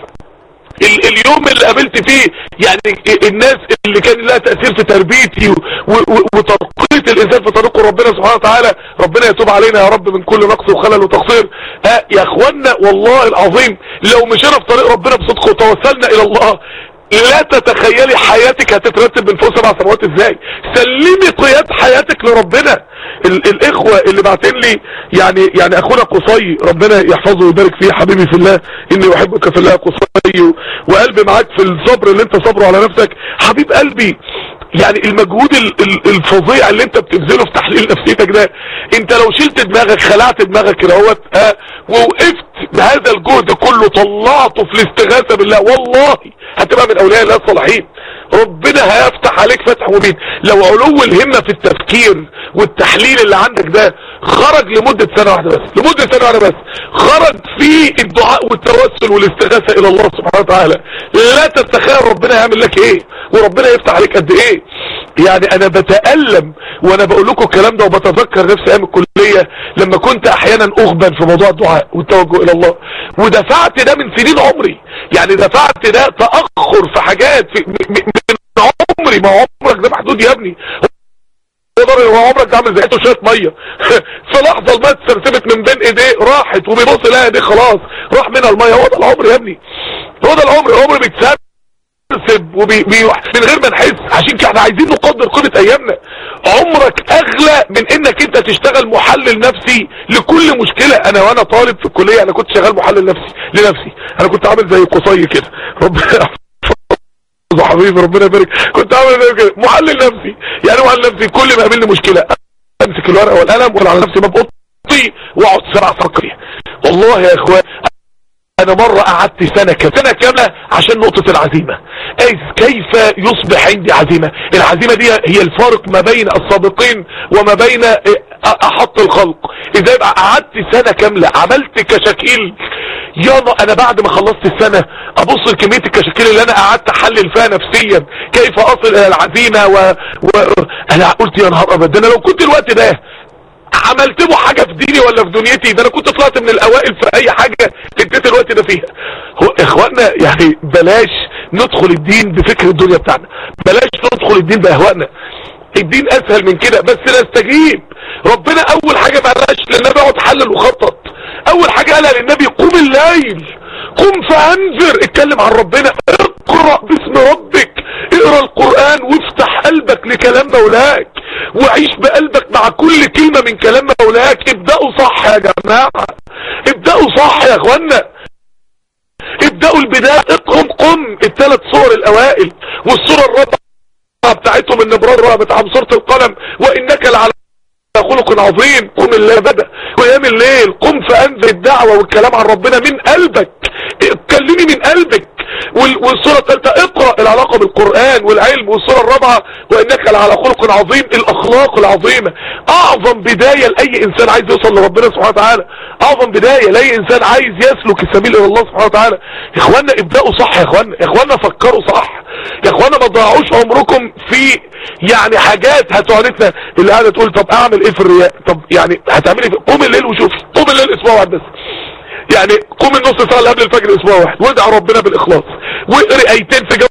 ال اليوم اللي قابلت فيه يعني الناس اللي كان لها تأثير في تربيتي وترقية الإنسان في طريقه ربنا سبحانه وتعالى ربنا يتوب علينا يا رب من كل نقص وخلل وتقصير اه يا اخوانا والله العظيم لو مشينا في طريق ربنا بصدق وتوسلنا الى الله لا تتخيلي حياتك هتترتب من فوق سبع سماوات ازاي سلمي قياد حياتك لربنا ال الاخوة اللي بعتين لي يعني يعني اخونا قصي ربنا يحفظه ويبارك فيه حبيبي في الله اني احبك في الله قصي وقلبي معاك في الصبر اللي انت صبره على نفسك حبيب قلبي يعني المجهود الفظيع اللي انت بتبذله في تحليل نفسيتك ده انت لو شلت دماغك خلعت دماغك كده اهوت اه ووقفت بهذا الجهد كله طلعته في الاستغاثة بالله والله هتبقى من اولياء الله الصالحين ربنا هيفتح عليك فتح مبين لو علو الهمة في التفكير والتحليل اللي عندك ده خرج لمدة سنة واحدة بس لمدة سنة واحدة بس خرج في الدعاء والتوسل والاستغاثة الى الله سبحانه وتعالى لا تتخيل ربنا يعمل لك ايه وربنا يفتح عليك قد ايه يعني انا بتألم وانا بقول لكم الكلام ده وبتذكر نفسي ايام الكلية لما كنت احيانا اغبن في موضوع الدعاء والتوجه الى الله ودفعت ده من سنين عمري يعني دفعت ده تأخر في حاجات في من عمري ما عمرك ده محدود يا ابني تقدر هو عمرك ده عامل زي شويه ميه في لحظه الميه اتسرسبت من بين ايديه راحت وبيبص لها ايديه خلاص راح منها الميه هو ده العمر يا ابني هو ده العمر العمر بيتساب وبي بي من غير ما نحس عشان كده احنا عايزين نقدر قيمه ايامنا عمرك اغلى من انك انت تشتغل محلل نفسي لكل مشكله انا وانا طالب في الكليه انا كنت شغال محلل نفسي لنفسي انا كنت عامل زي قصي كده ربنا حبيبي ربنا يبارك كنت عامل زي كده محلل نفسي يعني محلل نفسي كل ما يقابلني مشكله امسك الورقه والقلم ولا على نفسي باب اوضتي واقعد سبع افكر فيها والله يا اخوان انا مرة قعدت سنة كاملة سنة كاملة عشان نقطة العزيمة كيف يصبح عندي عزيمة العزيمة دي هي الفارق ما بين السابقين وما بين احط الخلق اذا يبقى قعدت سنة كاملة عملت كشاكيل يانا انا بعد ما خلصت السنة ابص لكمية الكشاكيل اللي انا قعدت احلل فيها نفسيا كيف اصل الى العزيمة و... و... انا قلت يا نهار ابدا انا لو كنت الوقت ده عملت له حاجة في ديني ولا في دنيتي ده انا كنت طلعت من الاوائل في اي حاجة اديت الوقت ده فيها هو اخواننا يعني بلاش ندخل الدين بفكر الدنيا بتاعنا بلاش ندخل الدين باهوائنا الدين اسهل من كده بس نستجيب ربنا اول حاجة ما قالهاش للنبي اقعد حلل وخطط اول حاجة قالها للنبي قوم الليل قم فانذر اتكلم عن ربنا اقرأ باسم ربك اقرأ القرآن وافتح قلبك لكلام مولاك وعيش بقلبك مع كل كلمة من كلام مولاك ابدأوا صح يا جماعة ابدأوا صح يا اخوانا ابدأوا البداية اقرم قم الثلاث صور الاوائل والصورة الرابعة بتاعتهم النبرار بتاع سورة القلم وانك لعلى خلق عظيم قم الليل بدأ ويام الليل قم فانذر الدعوة والكلام عن ربنا من قلبك اتكلمي من قلبك والصورة الثالثة اقرأ العلاقة بالقرآن والعلم والصورة الرابعة وانك لعلى خلق عظيم الاخلاق العظيمة اعظم بداية لاي انسان عايز يوصل لربنا سبحانه وتعالى اعظم بداية لاي انسان عايز يسلك السبيل الى الله سبحانه وتعالى يا اخوانا ابدأوا صح يا اخوانا يا اخوانا فكروا صح يا اخوانا ما تضيعوش عمركم في يعني حاجات هتعنتنا اللي قاعدة تقول طب اعمل ايه في الرياء طب يعني هتعملي ايه قوم الليل وشوفي قوم الليل اسبوع واحد بس يعني قوم النص ساعة اللي قبل الفجر اسبوع واحد وادعى ربنا بالاخلاص واقري ايتين في جوف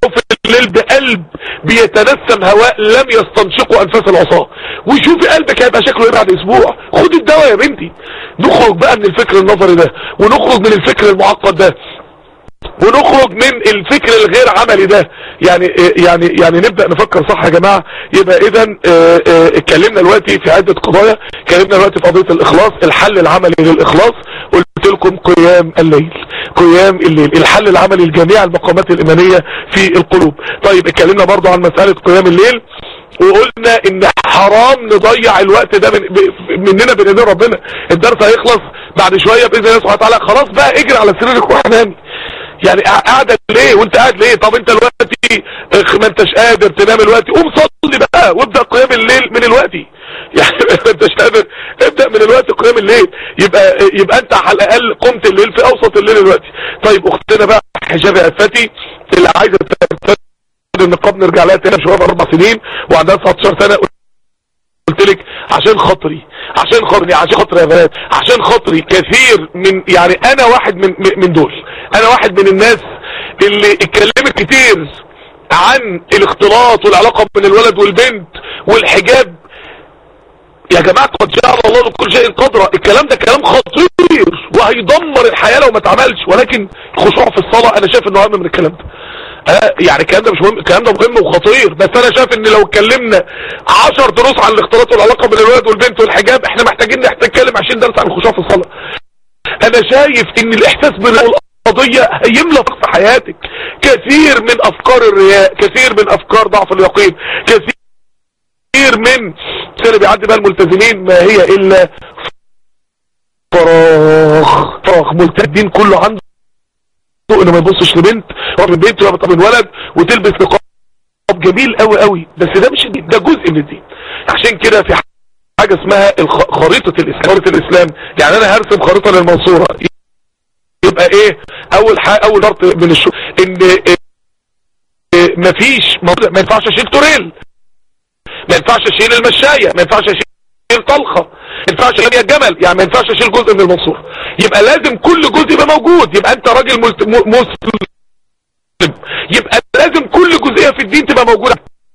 الليل بقلب بيتنسم هواء لم يستنشقه انفاس العصاه وشوفي قلبك هيبقى شكله ايه بعد اسبوع خد الدواء يا بنتي نخرج بقى من الفكر النظري ده ونخرج من الفكر المعقد ده ونخرج من الفكر الغير عملي ده يعني يعني يعني نبدا نفكر صح يا جماعه يبقى اذا اتكلمنا دلوقتي في عده قضايا اتكلمنا دلوقتي في قضيه الاخلاص الحل العملي للاخلاص قلت لكم قيام الليل قيام الليل الحل العملي لجميع المقامات الايمانيه في القلوب طيب اتكلمنا برضو عن مساله قيام الليل وقلنا ان حرام نضيع الوقت ده من مننا بين ايدين ربنا الدرس هيخلص بعد شويه باذن الله سبحانه وتعالى خلاص بقى اجري على سريرك وروح نام يعني قاعده ليه وانت قاعد ليه طب انت دلوقتي ما انتش قادر تنام دلوقتي قوم صلي بقى وابدا قيام الليل من الوقت يعني ما انتش قادر ابدا من الوقت قيام الليل يبقى يبقى انت على الاقل قمت الليل في اوسط الليل دلوقتي طيب اختنا بقى حجابي افتي اللي عايزه ترتدي النقاب نرجع لها تاني شويه اربع سنين وعندها 19 سنه قلت لك عشان خاطري عشان خاطري عشان خاطري يا بنات عشان خاطري كثير من يعني انا واحد من من دول انا واحد من الناس اللي اتكلمت كتير عن الاختلاط والعلاقة بين الولد والبنت والحجاب يا جماعة قد جعل الله لكل شيء قدرة الكلام ده كلام خطير وهيدمر الحياة لو ما اتعملش ولكن الخشوع في الصلاة انا شايف انه اهم من الكلام ده آه يعني الكلام ده مش مهم الكلام ده مهم وخطير بس انا شايف ان لو اتكلمنا 10 دروس عن الاختلاط والعلاقة بين الولد والبنت والحجاب احنا محتاجين نتكلم 20 درس عن الخشوع في الصلاة انا شايف ان الاحساس بالقضية هيملى في حياتك كثير من افكار الرياء كثير من افكار ضعف اليقين كثير من اللي بيعدي بقى الملتزمين ما هي الا فراغ فراغ ملتزمين كله عنده انه ما يبصش لبنت رغم البنت ولا من ولد وتلبس نقاب جميل قوي قوي بس ده مش الدين ده جزء من الدين عشان كده في حاجة اسمها خريطة الاسلام خريطة الاسلام يعني انا هرسم خريطة للمنصورة يبقى ايه اول حاجة اول شرط من الشروط ان مفيش ما ينفعش اشيل توريل ما ينفعش اشيل المشاية ما ينفعش اشيل طلخة ما ينفعش اشيل الجمل يعني ما ينفعش اشيل جزء من المنصورة يبقى لازم كل جزء يبقى موجود يبقى انت راجل مسلم يبقى لازم كل جزئية في الدين تبقى موجودة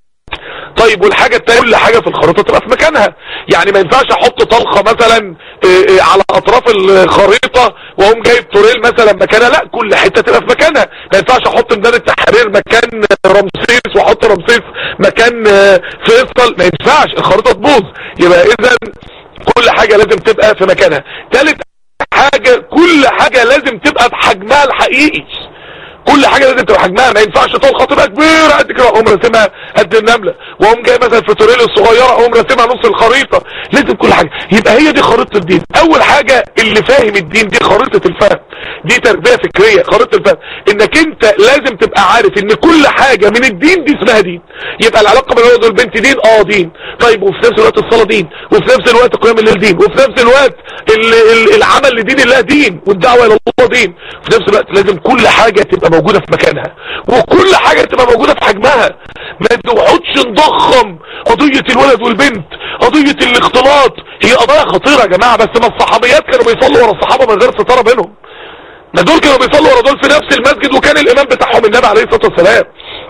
طيب والحاجة التانية كل حاجة في الخريطة تبقى في مكانها يعني ما ينفعش احط طلقة مثلا على اطراف الخريطة واقوم جايب توريل مثلا مكانها لا كل حتة تبقى في مكانها ما ينفعش احط ميدان التحرير مكان رمسيس واحط رمسيس مكان فيصل ما ينفعش الخريطة تبوظ يبقى اذا كل حاجة لازم تبقى في مكانها ثالث حاجة كل حاجة لازم تبقى بحجمها الحقيقي كل حاجة لازم تبقى حجمها ما ينفعش طلقة تبقى كبيرة قد كده اقوم راسمها قد النملة واقوم جاي مثلا في توريل الصغيرة اقوم راسمها نص الخريطة لازم كل حاجة يبقى هي دي خريطة الدين اول حاجة اللي فاهم الدين دي خريطة الفهم دي تربية فكرية خريطة الفهم انك انت لازم تبقى عارف ان كل حاجة من الدين دي اسمها دين يبقى العلاقة بين الولد والبنت دين اه دين طيب وفي نفس الوقت الصلاة دين وفي نفس الوقت قيام الليل دين وفي نفس الوقت ال ال العمل لدين الله دين والدعوة الى الله دين في نفس الوقت لازم كل حاجة تبقى موجودة في مكانها وكل حاجة تبقى موجودة في حجمها ما نقعدش نضخم قضية الولد والبنت قضية الاختلاط هي قضايا خطيرة يا جماعة بس ما الصحابيات كانوا بيصلوا ورا الصحابة من غير ستارة بينهم ما دول كانوا بيصلوا ورا دول في نفس المسجد وكان الامام بتاعهم النبي عليه الصلاة والسلام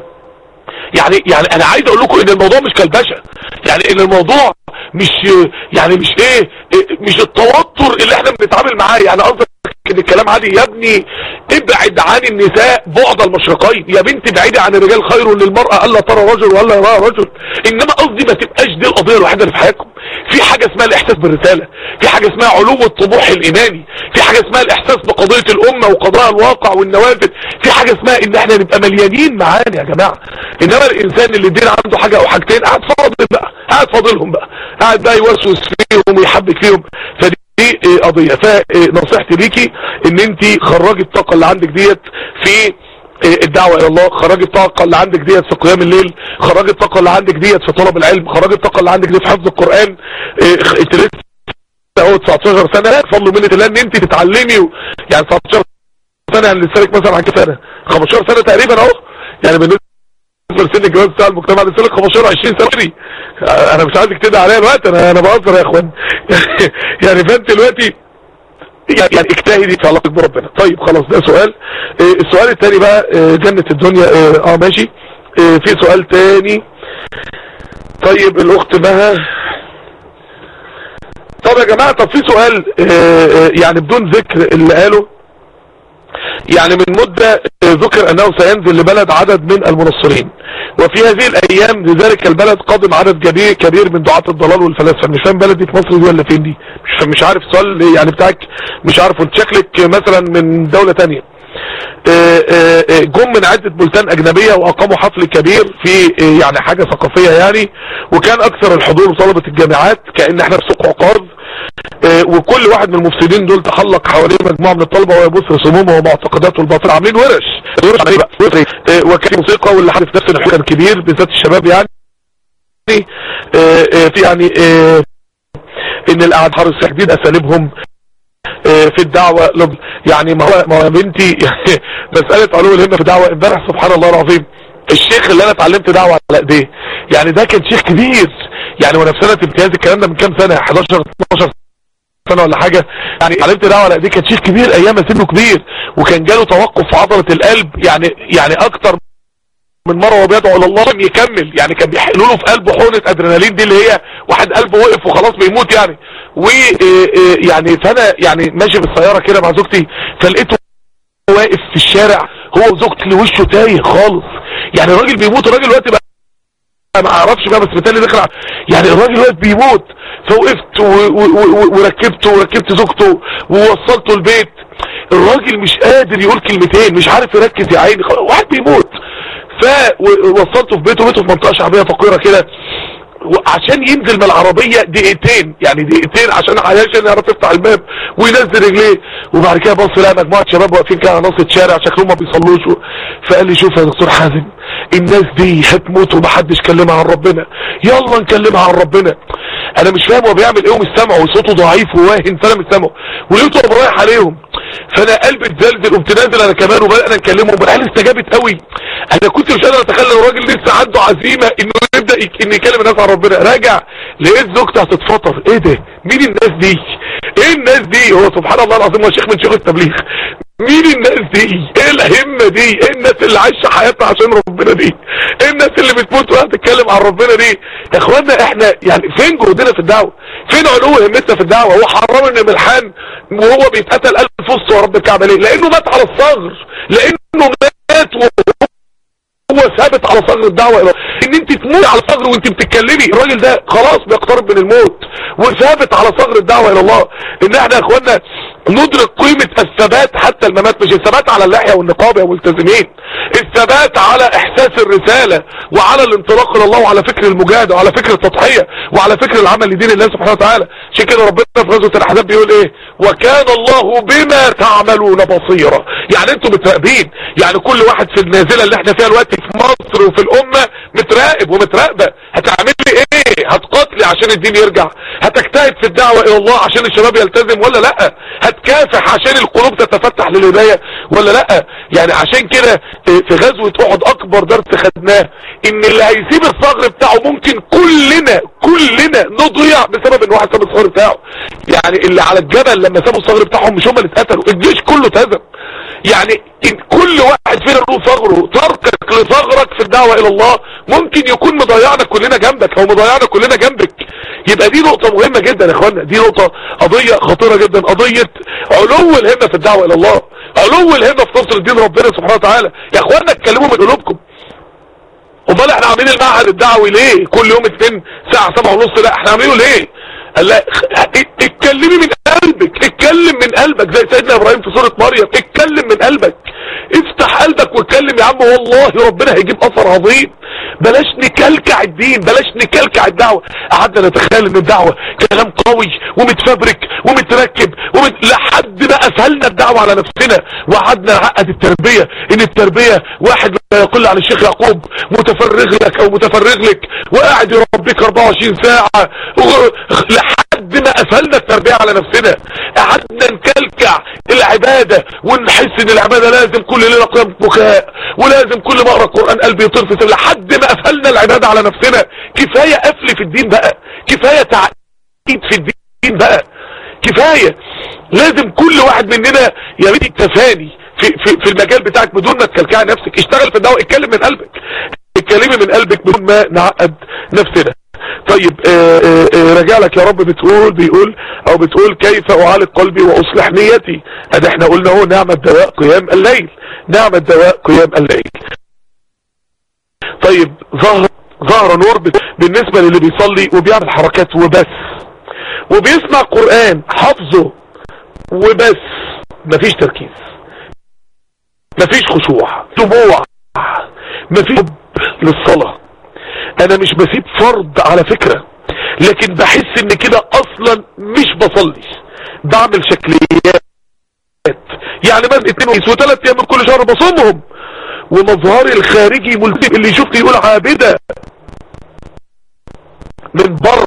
يعني يعني انا عايز اقول لكم ان الموضوع مش كالبشا يعني ان الموضوع مش يعني مش ايه مش التوتر اللي احنا بنتعامل معاه يعني قصدي ان الكلام عادي يا ابني ابعد عن النساء بعد المشرقين يا بنت ابعدي عن الرجال خير للمرأة الا ترى رجل ولا يرى رجل انما قصدي ما تبقاش دي القضية الوحيدة اللي في حياتكم في حاجة اسمها الاحساس بالرسالة في حاجة اسمها علو الطموح الايماني في حاجة اسمها الاحساس بقضية الامة وقضايا الواقع والنوافذ في حاجة اسمها ان احنا نبقى مليانين معانا يا جماعة انما الانسان اللي الدين عنده حاجة او حاجتين قاعد فاضل بقى قاعد فاضلهم بقى قاعد بقى يوسوس فيهم ويحبك فيهم فدي دي قضية فنصيحتي ليكي ان انت خرجي الطاقة اللي عندك ديت في الدعوة الى الله خرجي الطاقة اللي عندك ديت في قيام الليل خرجي الطاقة اللي عندك ديت في طلب العلم خرجي الطاقة اللي عندك دي في حفظ القرآن انت لسه اهو 19 سنة فضلوا منة الله ان انت تتعلمي و... يعني 19 سنة يعني لسانك مثلا عن كام سنة 15 سنة تقريبا اهو يعني بالنسبة لسن الجواز بتاع المجتمع لسانك 15 20 سنة انا مش عايزك تدعي عليا الوقت انا انا بهزر يا اخوان يعني فانت دلوقتي يعني اجتهدي في علاقتك بربنا طيب خلاص ده سؤال اه السؤال الثاني بقى اه جنة الدنيا اه, اه ماشي اه في سؤال تاني طيب الاخت مها طب يا جماعة طب في سؤال اه يعني بدون ذكر اللي قاله يعني من مدة ذكر انه سينزل لبلد عدد من المنصرين وفي هذه الايام لذلك البلد قادم عدد كبير كبير من دعاة الضلال والفلاسفة مش فاهم بلد دي في مصر دي ولا فين دي مش, مش عارف سؤال يعني بتاعك مش عارف انت شكلك مثلا من دولة تانية جم من عدة بلدان اجنبية واقاموا حفل كبير في يعني حاجة ثقافية يعني وكان اكثر الحضور طلبة الجامعات كأن احنا في سوق عقار وكل واحد من المفسدين دول تحلق حواليه مجموعة من الطلبة ويبص رسومهم ومعتقداته الباطلة عاملين ورش وكان موسيقى واللي حدث نفس الحوار كان كبير بالذات الشباب يعني في يعني ان القعد حرس تحديد اساليبهم في الدعوة يعني ما هو ما هو بنتي مسألة علو الهمة في الدعوة امبارح سبحان الله العظيم الشيخ اللي انا اتعلمت دعوة على ايديه يعني ده كان شيخ كبير يعني وانا في سنة امتياز الكلام ده من كام سنة 11 12 سنة ولا حاجة يعني اتعلمت دعوة على ايديه كان شيخ كبير ايام سنه كبير وكان جاله توقف في عضلة القلب يعني يعني اكتر من مرة وهو بيدعو الى الله يكمل يعني كان بيحقنوا له في قلبه حقنة ادرينالين دي اللي هي واحد قلبه وقف وخلاص بيموت يعني ويعني فانا يعني ماشي بالسيارة كده مع زوجتي فلقيته واقف في الشارع هو وزوجتي وشه تايه خالص يعني الراجل بيموت الراجل دلوقتي بقى ما اعرفش بقى بس بالتالي دخل يعني الراجل واقف بيموت فوقفت وركبته وركبت زوجته ووصلته البيت الراجل مش قادر يقول كلمتين مش عارف يركز يا عيني واحد بيموت فوصلته في بيته بيته في منطقة شعبية فقيرة كده عشان ينزل من العربية دقيقتين يعني دقيقتين عشان عشان يعرف يفتح الباب وينزل رجليه وبعد كده بص لقى مجموعة شباب واقفين كده على نص الشارع شكلهم ما بيصلوش فقال لي شوف يا دكتور حازم الناس دي هتموت ومحدش كلمها عن ربنا يلا نكلمها عن ربنا انا مش فاهم هو بيعمل ايه ومش سامعه وصوته ضعيف وواهن فانا مش سامعه ولقيته رايح عليهم فانا قلبي اتزلزل قمت نازل انا كمان وبدانا نكلمهم والعيال استجابت قوي انا كنت مش قادر اتخيل الراجل لسه عنده عزيمه انه يبدا انه يكلم الناس عن ربنا راجع لقيت زوجتي هتتفطر ايه ده مين الناس دي ايه الناس دي هو سبحان الله العظيم هو شيخ من شيوخ التبليغ مين الناس دي ايه الهمة دي ايه الناس اللي عايشة حياتها عشان ربنا دي ايه الناس اللي بتموت وهي تتكلم عن ربنا دي يا اخوانا احنا يعني فين جهدنا في الدعوة فين علو همتنا في الدعوة هو حرام ان ملحان وهو بيتقتل الف وسط ورب الكعبة ليه لانه مات على الصغر لانه مات وهو هو ثابت على صغر الدعوة الى ان انت تموت على صغر وانت بتتكلمي الراجل ده خلاص بيقترب من الموت وثابت على صغر الدعوة الى الله ان احنا يا اخوانا ندرك قيمة الثبات حتى الممات مش الثبات على اللحية والنقاب يا ملتزمين الثبات على احساس الرسالة وعلى الانطلاق الى الله وعلى فكر المجاهدة وعلى فكر التضحية وعلى فكر العمل لدين الله سبحانه وتعالى عشان كده ربنا في غزوة الاحزاب بيقول ايه وكان الله بما تعملون بصيرا يعني انتم متراقبين يعني كل واحد في النازلة اللي احنا فيها دلوقتي في مصر وفي الامة متراقب ومتراقبة هتعملي ايه هتقاتلي عشان الدين يرجع هتجتهد في الدعوة الى الله عشان الشباب يلتزم ولا لا هتكافح عشان القلوب تتفتح للهداية ولا لا يعني عشان كده في غزوة احد اكبر درس خدناه ان اللي هيسيب الصغر بتاعه ممكن كلنا كلنا نضيع بسبب ان واحد ساب الصغر بتاعه يعني اللي على الجبل لما سابوا الصغر بتاعهم مش هم اللي اتقتلوا الجيش كله اتهزم يعني إن كل واحد فينا له ثغره تركك لثغرك في الدعوة الى الله ممكن يكون مضيعنا كلنا جنبك او مضيعنا كلنا جنبك يبقى دي نقطة مهمة جدا يا اخوانا دي نقطة قضية خطيرة جدا قضية علو الهمة في الدعوة الى الله علو الهمة في نصر الدين ربنا سبحانه وتعالى يا اخوانا اتكلموا من قلوبكم امال احنا عاملين المعهد الدعوي ليه كل يوم اتنين ساعة سبعة ونص لا احنا عاملينه ليه قال لا اتكلمي من قلبك اتكلم من قلبك زي سيدنا ابراهيم في سورة مريم اتكلم من قلبك افتح قلبك واتكلم يا عم والله ربنا هيجيب اثر عظيم بلاش نكلكع الدين بلاش نكلكع الدعوة قعدنا نتخيل ان الدعوة كلام قوي ومتفبرك ومتركب ومت... لحد ما اسهلنا الدعوة على نفسنا وقعدنا نعقد التربية ان التربية واحد لا يقل عن الشيخ يعقوب متفرغ لك او متفرغ لك وقاعد يربيك 24 ساعة و... لحد ما اسهلنا التربية على نفسنا قعدنا نكلكع العبادة ونحس ان العبادة لازم كل ليلة قيام بكاء ولازم كل ما اقرا القرآن قلبي يطير في لحد ما قفلنا العبادة على نفسنا كفاية قفل في الدين بقى كفاية تعقيد في الدين بقى كفاية لازم كل واحد مننا يا ريت التفاني في, في, في المجال بتاعك بدون ما تكلكع نفسك اشتغل في الدعوة اتكلم من قلبك كلمة من قلبك بدون ما نعقد نفسنا طيب آه، آه، آه، راجع لك يا رب بتقول بيقول او بتقول كيف اعالج قلبي واصلح نيتي ادي احنا قلنا اهو نعم الدواء قيام الليل نعم الدواء قيام الليل طيب ظهر ظهر نور ب- بالنسبة للي بيصلي وبيعمل حركات وبس وبيسمع قرآن حفظه وبس مفيش تركيز مفيش خشوع دموع مفيش حب للصلاة انا مش بسيب فرض على فكرة لكن بحس ان كده اصلا مش بصلي بعمل شكليات يعني مثلا اتنين وخميس وثلاث ايام من كل شهر بصومهم ومظهري الخارجي ملتزم اللي يشوفني يقول عابدة من بره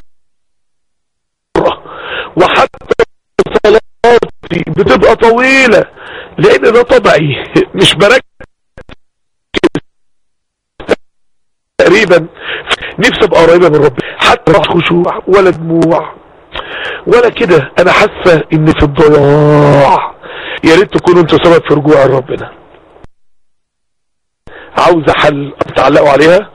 وحتى صلاتي بتبقى طويلة لان ده طبعي مش بركز تقريبا نفسي ابقى قريبة من ربي حتى مع خشوع ولا دموع ولا كده انا حاسة ان في الضياع يا ريت تكونوا انتوا سبب في رجوع ربنا عاوزة حل تعلقوا عليها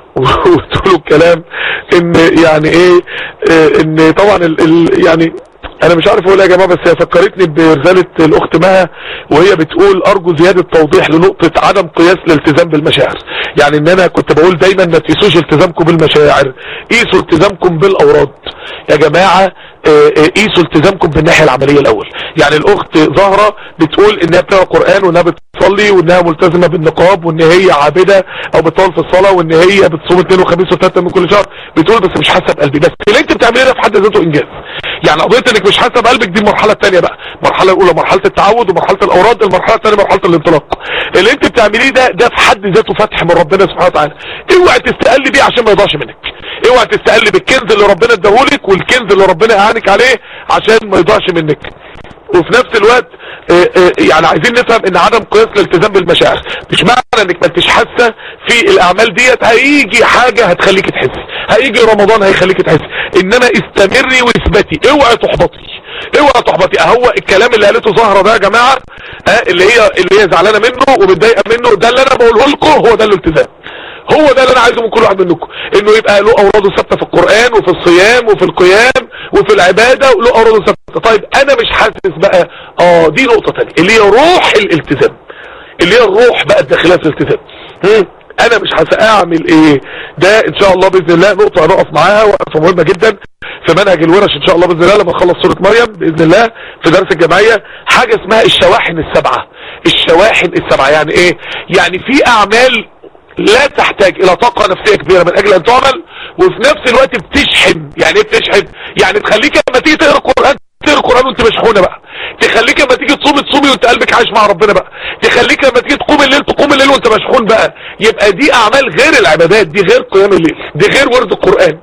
وتقولوا الكلام ان يعني ايه اه ان طبعا ال ال يعني انا مش عارف اقول ايه يا جماعه بس هي فكرتني برساله الاخت مها وهي بتقول ارجو زياده توضيح لنقطه عدم قياس الالتزام بالمشاعر يعني ان انا كنت بقول دايما ما تقيسوش التزامكم بالمشاعر قيسوا التزامكم بالاوراد يا جماعه اه اه قيسوا التزامكم بالناحيه العمليه الاول يعني الاخت زهره بتقول انها بتقرا قران وانها بتصلي وانها ملتزمه بالنقاب وان هي عابده او بتطول في الصلاه وان هي بتصوم اثنين وخميس وثلاثه من كل شهر بتقول بس مش حاسه بقلبي بس اللي انت بتعمليه ده في حد ذاته انجاز يعني قضيه انك مش حاسه بقلبك دي المرحله الثانيه بقى المرحله الاولى مرحله التعود ومرحله الاوراد المرحله الثانيه مرحله الانطلاق اللي انت بتعمليه ده ده في حد ذاته فتح من ربنا سبحانه وتعالى اوعي تستقل بيه عشان ما يضيعش منك اوعي تستقل بالكنز اللي ربنا اداهولك والكنز اللي ربنا اعانك عليه عشان ما يضيعش منك وفي نفس الوقت اه اه يعني عايزين نفهم ان عدم قياس الالتزام بالمشاعر مش معنى انك ما انتش حاسه في الاعمال ديت هيجي حاجه هتخليك تحسي هيجي رمضان هيخليك تحسي انما استمري واثبتي اوعي تحبطي اوعي تحبطي اهو الكلام اللي قالته زهره ده يا جماعه اه اللي هي اللي هي زعلانه منه ومتضايقه منه ده اللي انا بقوله لكم هو ده الالتزام هو ده اللي انا عايزه من كل واحد منكم انه يبقى له اوراده ثابته في القران وفي الصيام وفي القيام وفي العباده وله اوراده ثابته طيب انا مش حاسس بقى اه دي نقطه ثانيه اللي هي روح الالتزام اللي هي الروح بقى الداخليه في الالتزام هم؟ انا مش هعمل ايه ده ان شاء الله باذن الله نقطه هنقف معاها وقفه مهمه جدا في منهج الورش ان شاء الله باذن الله لما اخلص سوره مريم باذن الله في درس الجمعيه حاجه اسمها الشواحن السبعه الشواحن السبعه يعني ايه يعني في اعمال لا تحتاج الى طاقة نفسية كبيرة من اجل ان تعمل وفي نفس الوقت بتشحن يعني ايه بتشحن يعني تخليك لما تيجي تقرا القرآن تقرا القرآن وانت مشحونة بقى تخليك لما تيجي تصومي تصومي وانت قلبك عايش مع ربنا بقى تخليك لما تيجي تقوم الليل تقوم الليل وانت مشحون بقى يبقى دي اعمال غير العبادات دي غير قيام الليل دي غير ورد القرآن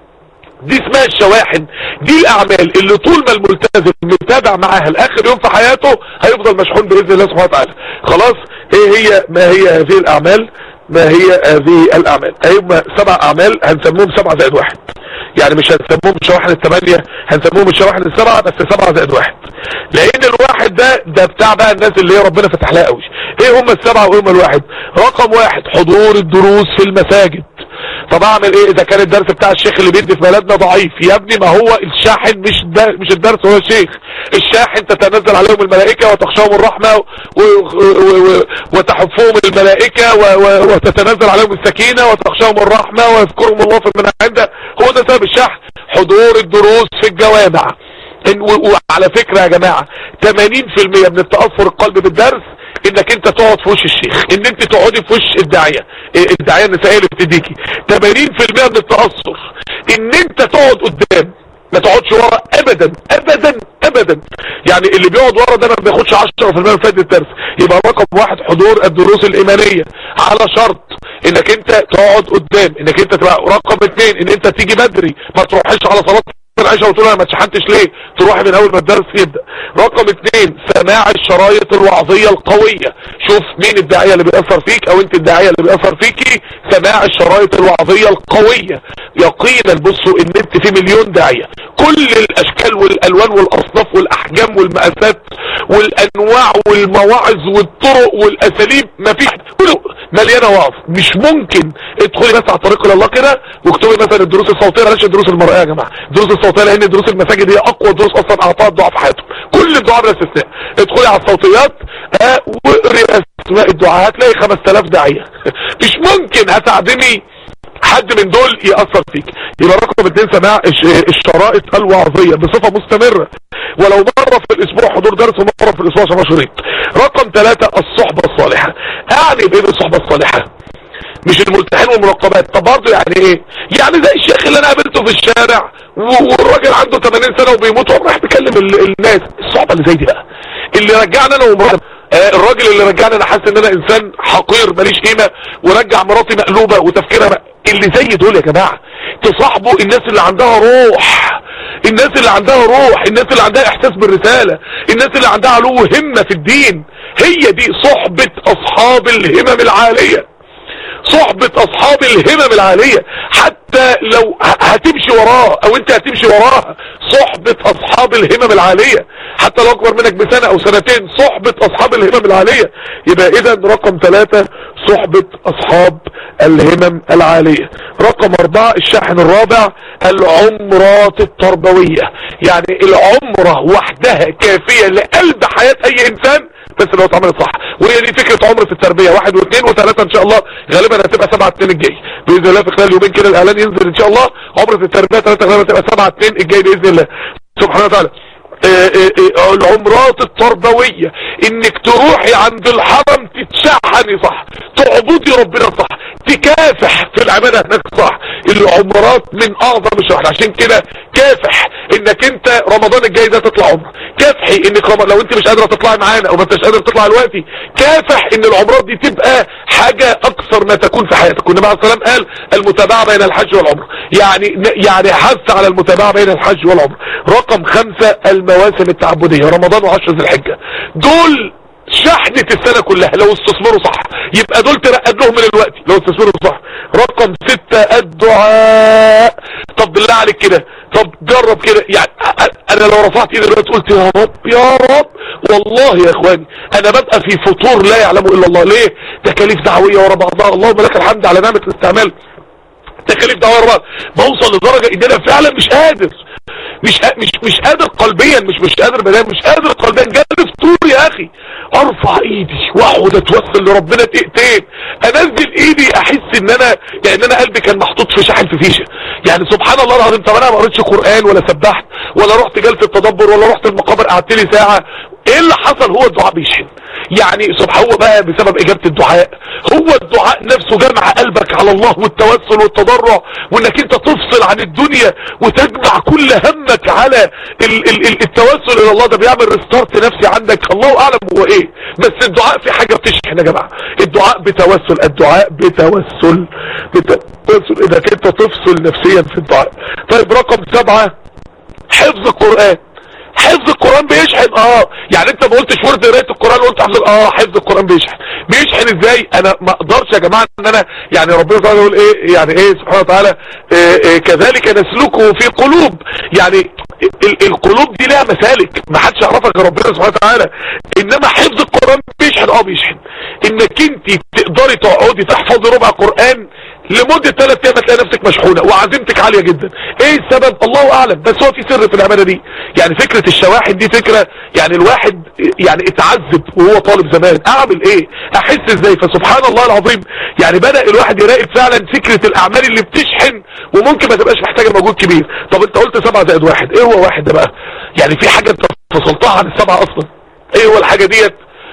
دي اسمها الشواحن دي الاعمال اللي طول ما الملتزم متابع معاها لاخر يوم في حياته هيفضل مشحون باذن الله سبحانه وتعالى خلاص ايه هي ما هي هذه الاعمال ما هي هذه الاعمال هيبقى سبع اعمال هنسموهم سبعة زائد واحد يعني مش هنسموهم الشواحن الثمانية هنسموهم الشواحن السبعة بس سبعة زائد واحد لان الواحد ده ده بتاع بقى الناس اللي هي ربنا فتح لها قوي ايه هم السبعة وايه هم الواحد رقم واحد حضور الدروس في المساجد طب اعمل ايه اذا كان الدرس بتاع الشيخ اللي بيدي في بلدنا ضعيف يا ابني ما هو الشاحن مش مش الدرس هو الشيخ الشاحن تتنزل عليهم الملائكة وتخشاهم الرحمة و... و... و... وتحفهم الملائكة و... وتتنزل عليهم السكينة وتخشاهم الرحمة ويذكرهم الله في من عنده هو ده سبب الشحن حضور الدروس في الجوامع وعلى فكرة يا جماعة 80% من التأثر القلب بالدرس انك انت تقعد في وش الشيخ ان انت تقعدي في وش الداعية الداعية النسائية اللي بتديكي 80% من التأثر ان انت تقعد قدام ما تقعدش ورا ابدا ابدا ابدا يعني اللي بيقعد ورا ده ما بياخدش 10% من فائده الدرس يبقى رقم واحد حضور الدروس الايمانيه على شرط انك انت تقعد قدام انك انت تبقى رقم اثنين ان انت تيجي بدري ما تروحش على صلاه العشاء وتقول انا ما اتشحنتش ليه تروح من اول ما الدرس يبدا رقم اثنين سماع الشرايط الوعظيه القويه شوف مين الداعيه اللي بيأثر فيك او انت الداعيه اللي بيأثر فيكي سماع الشرايط الوعظيه القويه يقينا بصوا ان انت في مليون داعيه كل الاشكال والالوان والاصناف والاحجام والمقاسات والانواع والمواعظ والطرق والاساليب مفيش كله مليانه وعظ مش ممكن ادخلي بس على طريق الله كده واكتبي مثلا الدروس الصوتيه بلاش الدروس المرئيه يا جماعه الدروس الصوتيه لان دروس المساجد هي اقوى دروس اصلا اعطاها الدعاء في حياتهم كل الدعاء بلا استثناء ادخلي على الصوتيات اه واقري اسماء الدعاء هتلاقي 5000 داعيه مش ممكن هتعدمي حد من دول يأثر فيك يبقى رقم اتنين سماع الشرائط الوعظية بصفة مستمرة ولو مرة في الاسبوع حضور درس ومرة في الاسبوع سماع شريط رقم ثلاثة الصحبة الصالحة اعني بايه الصحبة الصالحة مش الملتحين والمراقبات طب برضه يعني ايه يعني زي الشيخ اللي انا قابلته في الشارع والراجل عنده 80 سنة وبيموت وهو رايح بيكلم الناس الصحبة اللي زي دي بقى اللي رجعنا انا ومراتي آه الراجل اللي رجعني انا حاسس ان انا انسان حقير ماليش قيمة ورجع مراتي مقلوبة وتفكيرها بقى اللي زي دول يا جماعة تصاحبوا الناس اللي عندها روح الناس اللي عندها روح الناس اللي عندها احساس بالرسالة الناس اللي عندها علو همة في الدين هي دي صحبة اصحاب الهمم العالية صحبة اصحاب الهمم العالية حتى لو هتمشي وراه او انت هتمشي وراها صحبة اصحاب الهمم العالية حتى لو اكبر منك بسنة او سنتين صحبة اصحاب الهمم العالية يبقى اذا رقم ثلاثة صحبة اصحاب الهمم العالية رقم اربعة الشاحن الرابع العمرات التربوية يعني العمرة وحدها كافية لقلب حياة اي انسان بس لو اتعملت صح وهي دي فكرة عمر في التربية واحد واثنين وثلاثة ان شاء الله غالبا هتبقى سبعة اتنين الجاي باذن الله في خلال يومين كده الاعلان ينزل ان شاء الله عمر في التربية ثلاثة غالبا تبقى سبعة اتنين الجاي باذن الله سبحانه وتعالى العمرات التربوية انك تروحي عند الحرم تتشحني صح تعبدي ربنا صح تكافح في العبادة هناك صح العمرات من اعظم الشهر عشان كده كافح انك انت رمضان الجاي ده تطلع عمره كافحي انك رمضان لو انت مش قادرة تطلعي معانا او ما انتش قادر تطلع دلوقتي كافح ان العمرات دي تبقى حاجة اكثر ما تكون في حياتك والنبي عليه السلام قال المتابعة بين الحج والعمره يعني يعني حث على المتابعة بين الحج والعمره رقم خمسة المواسم التعبدية رمضان وعشر ذي الحجة دول شحنة السنة كلها لو استثمروا صح يبقى دول ترقد لهم من الوقت لو استثمروا صح رقم ستة الدعاء طب بالله عليك كده طب جرب كده يعني انا لو رفعت ايدي دلوقتي قلت يا رب يا رب والله يا اخواني انا ببقى في فطور لا يعلمه الا الله ليه تكاليف دعوية ورا بعضها اللهم لك الحمد على نعمة الاستعمال تكاليف دعوية ورا بعض بوصل لدرجة ان انا فعلا مش قادر مش مش مش قادر قلبيا مش مش قادر بدان مش قادر قلبيا جالي فطور يا اخي ارفع ايدي واقعد اتوسل لربنا دقيقتين انزل ايدي احس ان انا يعني انا قلبي كان محطوط في شحن في فيشه يعني سبحان الله العظيم طب انا ما قريتش قران ولا سبحت ولا رحت جلسه تدبر ولا رحت المقابر قعدت لي ساعه ايه اللي حصل هو الدعاء بيشحن يعني سبحان الله بقى بسبب اجابة الدعاء هو الدعاء نفسه جمع قلبك على الله والتوسل والتضرع وانك انت تفصل عن الدنيا وتجمع كل همك على ال ال ال التوسل الى الله ده بيعمل ريستارت نفسي عندك الله اعلم هو ايه بس الدعاء في حاجة بتشحن يا جماعة الدعاء بتوسل الدعاء بتوسل بتوسل انك انت تفصل نفسيا في الدعاء طيب رقم سبعة حفظ القرآن حفظ القرآن بيشحن اه يعني انت ما قلتش ورد قرايه القرآن وقلت حفظ اه حفظ القرآن بيشحن بيشحن ازاي انا ما اقدرش يا جماعة ان انا يعني ربنا تعالى يقول ايه يعني ايه سبحانه وتعالى إيه إيه كذلك نسلكه في قلوب يعني ال القلوب دي لها مسالك ما حدش يعرفها غير ربنا سبحانه وتعالى انما حفظ القرآن بيشحن اه بيشحن انك انت تقدري تقعدي تحفظي ربع قرآن لمدة ثلاث ايام هتلاقي نفسك مشحونة وعزيمتك عالية جدا ايه السبب الله اعلم بس هو في سر في العبادة دي يعني فكرة الشواحن دي فكرة يعني الواحد يعني اتعذب وهو طالب زمان اعمل ايه احس ازاي فسبحان الله العظيم يعني بدأ الواحد يراقب فعلا فكرة الاعمال اللي بتشحن وممكن ما تبقاش محتاجة مجهود كبير طب انت قلت سبعة زائد واحد ايه هو واحد ده بقى يعني في حاجة انت فصلتها عن السبعة اصلا ايه هو الحاجة ديت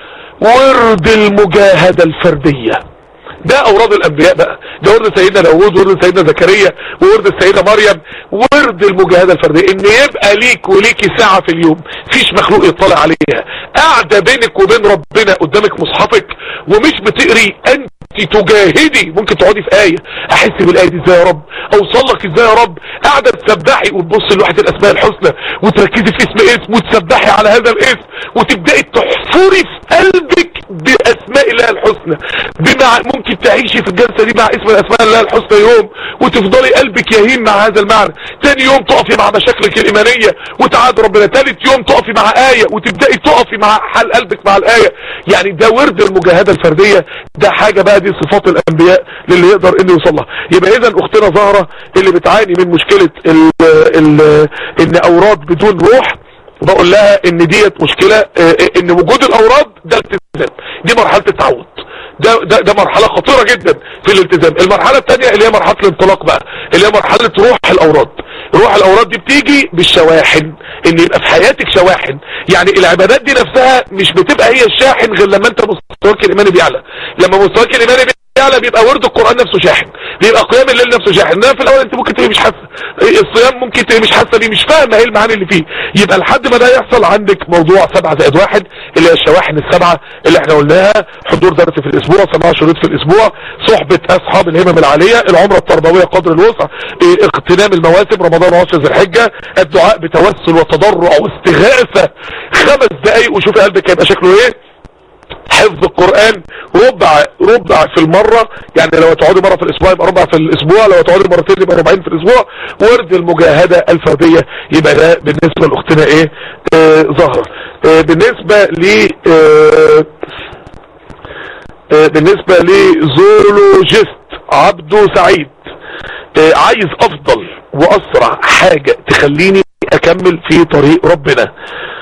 ورد المجاهدة الفردية ده اوراد الانبياء بقى ده ورد سيدنا داوود ورد سيدنا زكريا وورد السيدة مريم ورد المجاهدة الفردية ان يبقى ليك وليكي ساعة في اليوم فيش مخلوق يطلع عليها قاعدة بينك وبين ربنا قدامك مصحفك ومش بتقري انت تجاهدي ممكن تقعدي في آية احس بالآية دي ازاي يا رب اوصل لك ازاي يا رب قاعدة تسبحي وتبص لوحة الاسماء الحسنى وتركزي في اسم اسم وتسبحي على هذا الاسم وتبدأي تحفري في قلبك باسماء الله الحسنى مع ممكن تعيشي في الجلسة دي مع اسم الاسماء الله الحسنى يوم وتفضلي قلبك يهين مع هذا المعنى تاني يوم تقفي مع مشاكلك الايمانية وتعاد ربنا تالت يوم تقفي مع آية وتبدأي تقفي مع حال قلبك مع الآية يعني ده ورد المجاهدة الفردية ده حاجة بقى دي صفات الانبياء للي يقدر انه يوصل لها يبقى اذا اختنا زهرة اللي بتعاني من مشكلة ال ال ان اوراد بدون روح بقول لها ان ديت مشكلة اه، اه، ان وجود الاوراد ده التزام دي مرحلة التعود ده, ده, ده مرحلة خطيرة جدا في الالتزام المرحلة الثانية اللي هي مرحلة الانطلاق بقى اللي هي مرحلة روح الاوراد روح الاوراد دي بتيجي بالشواحن ان يبقى في حياتك شواحن يعني العبادات دي نفسها مش بتبقى هي الشاحن غير لما انت مستواك الايماني بيعلى لما مستواك الايماني بيعلى بيبقى ورد القرآن نفسه شاحن بيبقى قيام الليل نفسه شاحن انما في الاول انت ممكن تبقى مش حاسه الصيام ممكن تبقى مش حاسه بيه مش فاهمه ايه المعاني اللي فيه يبقى لحد ما ده يحصل عندك موضوع سبعة زائد واحد اللي هي الشواحن السبعة اللي احنا قلناها حضور درس في الاسبوع سماع شريط في الاسبوع صحبة اصحاب الهمم العالية العمرة التربوية قدر الوسع اه، اغتنام المواسم رمضان وعشر ذي الحجة الدعاء بتوسل وتضرع واستغاثة خمس دقايق وشوفي قلبك هيبقى شكله ايه حفظ القرآن ربع ربع في المرة يعني لو هتقعدي مرة في الاسبوع يبقى ربع في الاسبوع لو هتقعدي مرتين يبقى ربعين في الاسبوع ورد المجاهدة الفردية يبقى ده بالنسبة لاختنا ايه آه ظهر آه بالنسبة ل آه آه بالنسبة لزولوجيست عبدو سعيد آه عايز افضل واسرع حاجة تخليني اكمل في طريق ربنا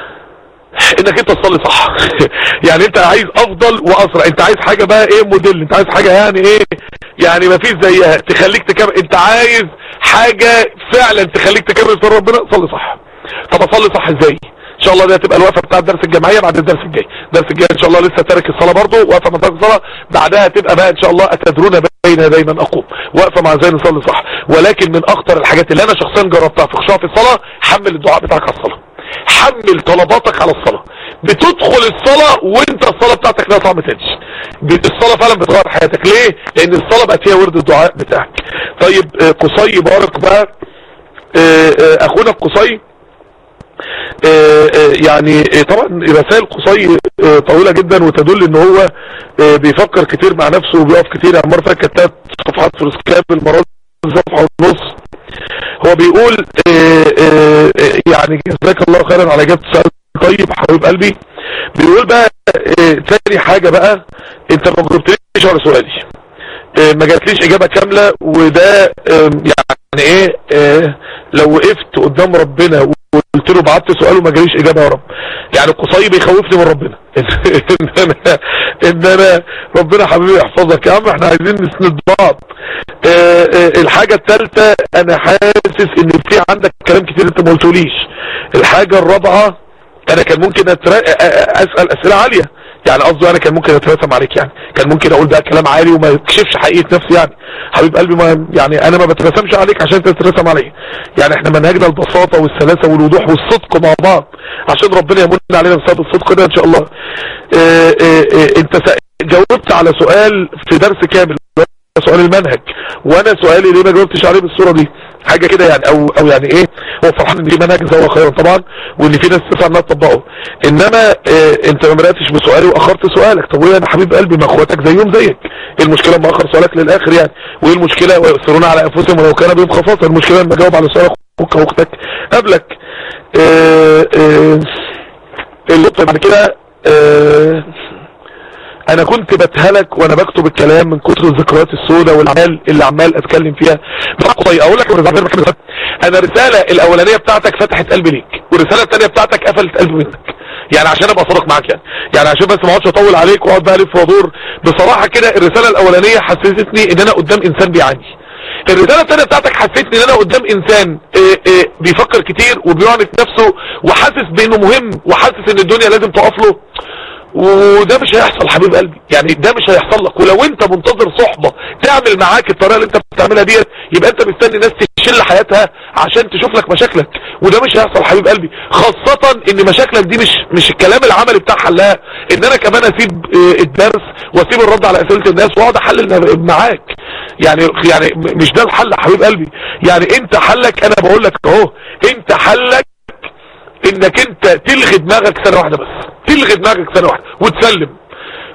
انك انت تصلي صح يعني انت عايز افضل واسرع انت عايز حاجة بقى ايه موديل انت عايز حاجة يعني ايه يعني ما فيش زيها تخليك تكمل انت عايز حاجة فعلا تخليك تكمل في ربنا صلي صح طب اصلي صح ازاي ان شاء الله دي هتبقى الوقفه بتاع الدرس الجماعيه بعد الدرس الجاي الدرس الجاي ان شاء الله لسه تارك الصلاه برضه وقفه مع تارك الصلاه بعدها هتبقى بقى ان شاء الله اتدرون بين يدي من اقوم وقفه مع ازاي نصلي صح ولكن من اخطر الحاجات اللي انا شخصيا جربتها في خشوع في الصلاه حمل الدعاء بتاعك على الصلاه حمل طلباتك على الصلاه بتدخل الصلاه وانت الصلاه بتاعتك لها طعم تاني الصلاه فعلا بتغير حياتك ليه لان الصلاه بقت هي ورد الدعاء بتاعك طيب آه، قصي بارك بقى آه، آه، اخونا القصي آه، آه، يعني آه، طبعا رسائل قصي آه، طويلة جدا وتدل ان هو آه، بيفكر كتير مع نفسه وبيقف كتير يعني مرة فاتت كانت تلات صفحات في الاسكاب المرة دي صفحة ونص هو بيقول آه، آه، آه، يعني جزاك الله خيرا على اجابة سؤال طيب حبيب قلبي بيقول بقى آه، تاني حاجة بقى انت ما جاوبتليش على سؤالي آه، ما جاتليش اجابة كاملة وده آم، يعني ايه آه، لو وقفت قدام ربنا وقلت له بعت سؤال وما جاليش اجابة يا رب يعني القصي بيخوفني من ربنا ان انا ان انا ربنا حبيبي يحفظك يا عم احنا عايزين نسند بعض آه، آه، الحاجة الثالثة انا حاسس ان في عندك كلام كتير انت ما قلتوليش الحاجة الرابعة انا كان ممكن أترا... أ- أ- اسأل اسئلة عالية يعني قصدي انا كان ممكن اترسم عليك يعني كان ممكن اقول بقى كلام عالي وما يكشفش حقيقة نفسي يعني حبيب قلبي ما يعني انا ما بترسمش عليك عشان انت تترسم عليا يعني احنا منهجنا البساطة والسلاسة والوضوح والصدق مع بعض عشان ربنا يمن علينا بسبب الصدق ده ان شاء الله اه اه اه انت سا- جاوبت على سؤال في درس كامل سؤال المنهج وانا سؤالي ليه ما جاوبتش عليه بالصورة دي حاجة كده يعني او او يعني ايه هو فرحان ان في منهج زي خيرا طبعا وان في ناس تسعى انها تطبقه انما اه انت ما مرقتش بسؤالي واخرت سؤالك طب وايه انا حبيب قلبي ما اخواتك زيهم زيك ايه المشكلة ما اخر سؤالك للاخر يعني وايه المشكلة ويؤثرون على انفسهم ولو كان بهم خصاصة المشكلة لما اجاوب على سؤال اخوك او اختك قبلك اه اه اللي بعد كده اه انا كنت بتهلك وانا بكتب الكلام من كتر الذكريات السوداء والاعمال اللي عمال اتكلم فيها طيب اقول لك يا أستاذ عبد انا الرساله الاولانيه بتاعتك فتحت قلبي ليك والرساله الثانيه بتاعتك قفلت قلبي منك يعني عشان ابقى صادق معاك يعني يعني عشان بس ما اقعدش اطول عليك واقعد بقى الف وادور بصراحه كده الرساله الاولانيه حسستني ان انا قدام انسان بيعاني الرسالة الثانية بتاعتك حسيتني ان انا قدام انسان اه اه بيفكر كتير وبيعنف نفسه وحاسس بانه مهم وحاسس ان الدنيا لازم تقف له وده مش هيحصل حبيب قلبي يعني ده مش هيحصل لك ولو انت منتظر صحبة تعمل معاك الطريقة اللي انت بتعملها ديت يبقى انت مستني ناس تشل حياتها عشان تشوف لك مشاكلك وده مش هيحصل حبيب قلبي خاصة ان مشاكلك دي مش مش الكلام العملي بتاع حلها ان انا كمان اسيب اه الدرس واسيب الرد على اسئلة الناس واقعد احلل معاك يعني يعني مش ده الحل حبيب قلبي يعني انت حلك انا بقول لك اهو انت حلك انك انت تلغي دماغك سنة واحدة بس تلغي دماغك سنة واحدة وتسلم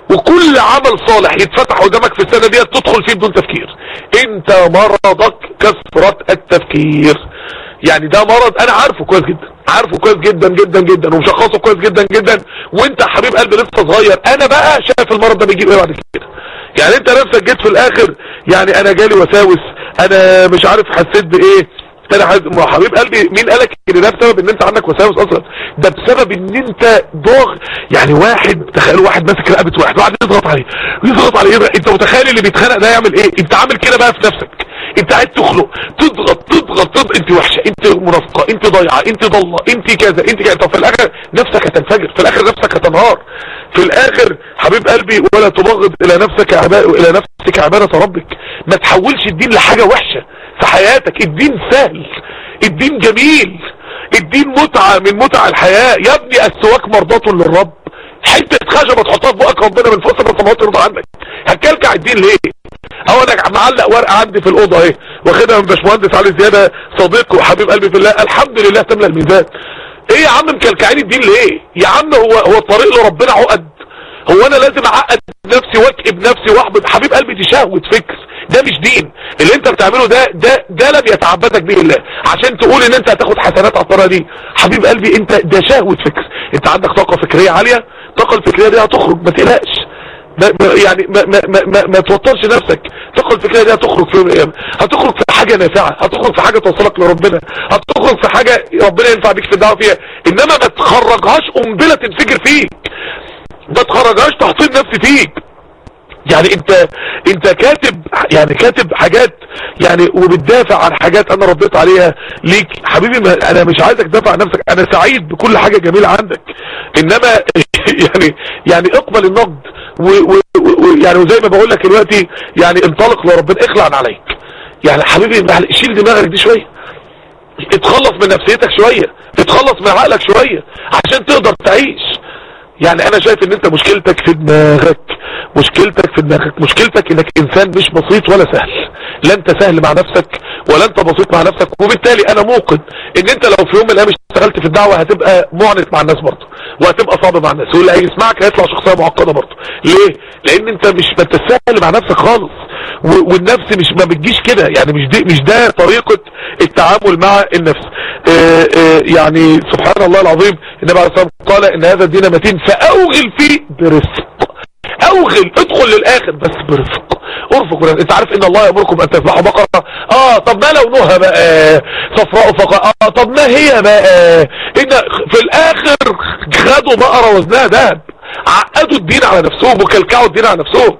وكل عمل صالح يتفتح قدامك في السنة دي تدخل فيه بدون تفكير انت مرضك كثرة التفكير يعني ده مرض انا عارفه كويس جدا عارفه كويس جدا جدا جدا ومشخصه كويس جدا جدا وانت حبيب قلبي لسه صغير انا بقى شايف المرض ده بيجيب ايه بعد كده يعني انت نفسك جيت في الاخر يعني انا جالي وساوس انا مش عارف حسيت بايه انا حز... ما حبيب قلبي مين قالك ان ده بسبب ان انت عندك وساوس اصلا ده بسبب ان انت ضاغ يعني واحد تخيل واحد ماسك رقبه واحد واحد يضغط عليه يضغط عليه يضغط. انت متخيل اللي بيتخانق ده يعمل ايه انت عامل كده بقى في نفسك انت قاعد تخلق تضغط تضغط تضغط انت وحشه انت منافقه انت ضايعه انت ضاله انت كذا انت كذا طب في الاخر نفسك هتنفجر في الاخر نفسك هتنهار في الاخر حبيب قلبي ولا تبغض الى نفسك عباء الى نفسك عباده ربك ما تحولش الدين لحاجه وحشه في حياتك الدين سهل الدين جميل الدين متعة من متع الحياة يا ابني السواك مرضاة للرب حتة خشبة تحطها في بقك ربنا من فوق سبع سماوات يرضى عنك هتكلكع الدين ليه او انا معلق ورقة عندي في الاوضة اهي واخدها من باشمهندس علي زيادة صديق وحبيب قلبي في الله الحمد لله تملى الميزان ايه يا عم مكلكعين الدين ليه يا عم هو هو الطريق لربنا عقد هو انا لازم اعقد نفسي واكئب نفسي واحبط حبيب قلبي دي شهوة فكر ده مش دين اللي انت بتعمله ده ده ده لم يتعبدك به الله عشان تقول ان انت هتاخد حسنات على الطريقه دي حبيب قلبي انت ده شهوة فكر انت عندك طاقة فكرية عالية الطاقة الفكرية دي هتخرج ما تقلقش ما ما يعني ما ما ما, ما, ما توترش نفسك الطاقة الفكرية دي هتخرج في يوم من الايام هتخرج في حاجة نافعة هتخرج في حاجة توصلك لربنا هتخرج في حاجة ربنا ينفع بيك في الدعوة فيها انما ما تخرجهاش قنبلة تنفجر فيك ما تخرجهاش تحطيم نفسي فيك يعني انت انت كاتب يعني كاتب حاجات يعني وبتدافع عن حاجات انا رديت عليها ليك حبيبي ما انا مش عايزك تدافع عن نفسك انا سعيد بكل حاجة جميلة عندك انما يعني يعني اقبل النقد ويعني وزي ما بقول لك دلوقتي يعني انطلق لربنا اخلع عليك يعني حبيبي شيل دماغك دي شوية اتخلص من نفسيتك شوية اتخلص من عقلك شوية عشان تقدر تعيش يعني انا شايف ان انت مشكلتك في دماغك مشكلتك في دماغك مشكلتك انك انسان مش بسيط ولا سهل لا انت سهل مع نفسك ولا انت بسيط مع نفسك وبالتالي انا موقن ان انت لو في يوم من الايام اشتغلت في الدعوة هتبقى معنت مع الناس برضه وهتبقى صعب مع الناس واللي هيسمعك هيطلع شخصية معقدة برضه ليه لان انت مش ما انت سهل مع نفسك خالص والنفس مش ما بتجيش كده يعني مش دي مش ده طريقة التعامل مع النفس اه اه يعني سبحان الله العظيم النبي عليه الصلاة والسلام قال ان هذا الدين متين فاوغل فيه برفق اوغل ادخل للاخر بس برفق ارفق انت عارف ان الله يامركم ان تذبحوا بقرة اه طب ما لونها بقى صفراء فقط اه طب ما هي بقى ان في الاخر خدوا بقرة وزنها دهب عقدوا الدين على نفسهم وكلكعوا الدين على نفسهم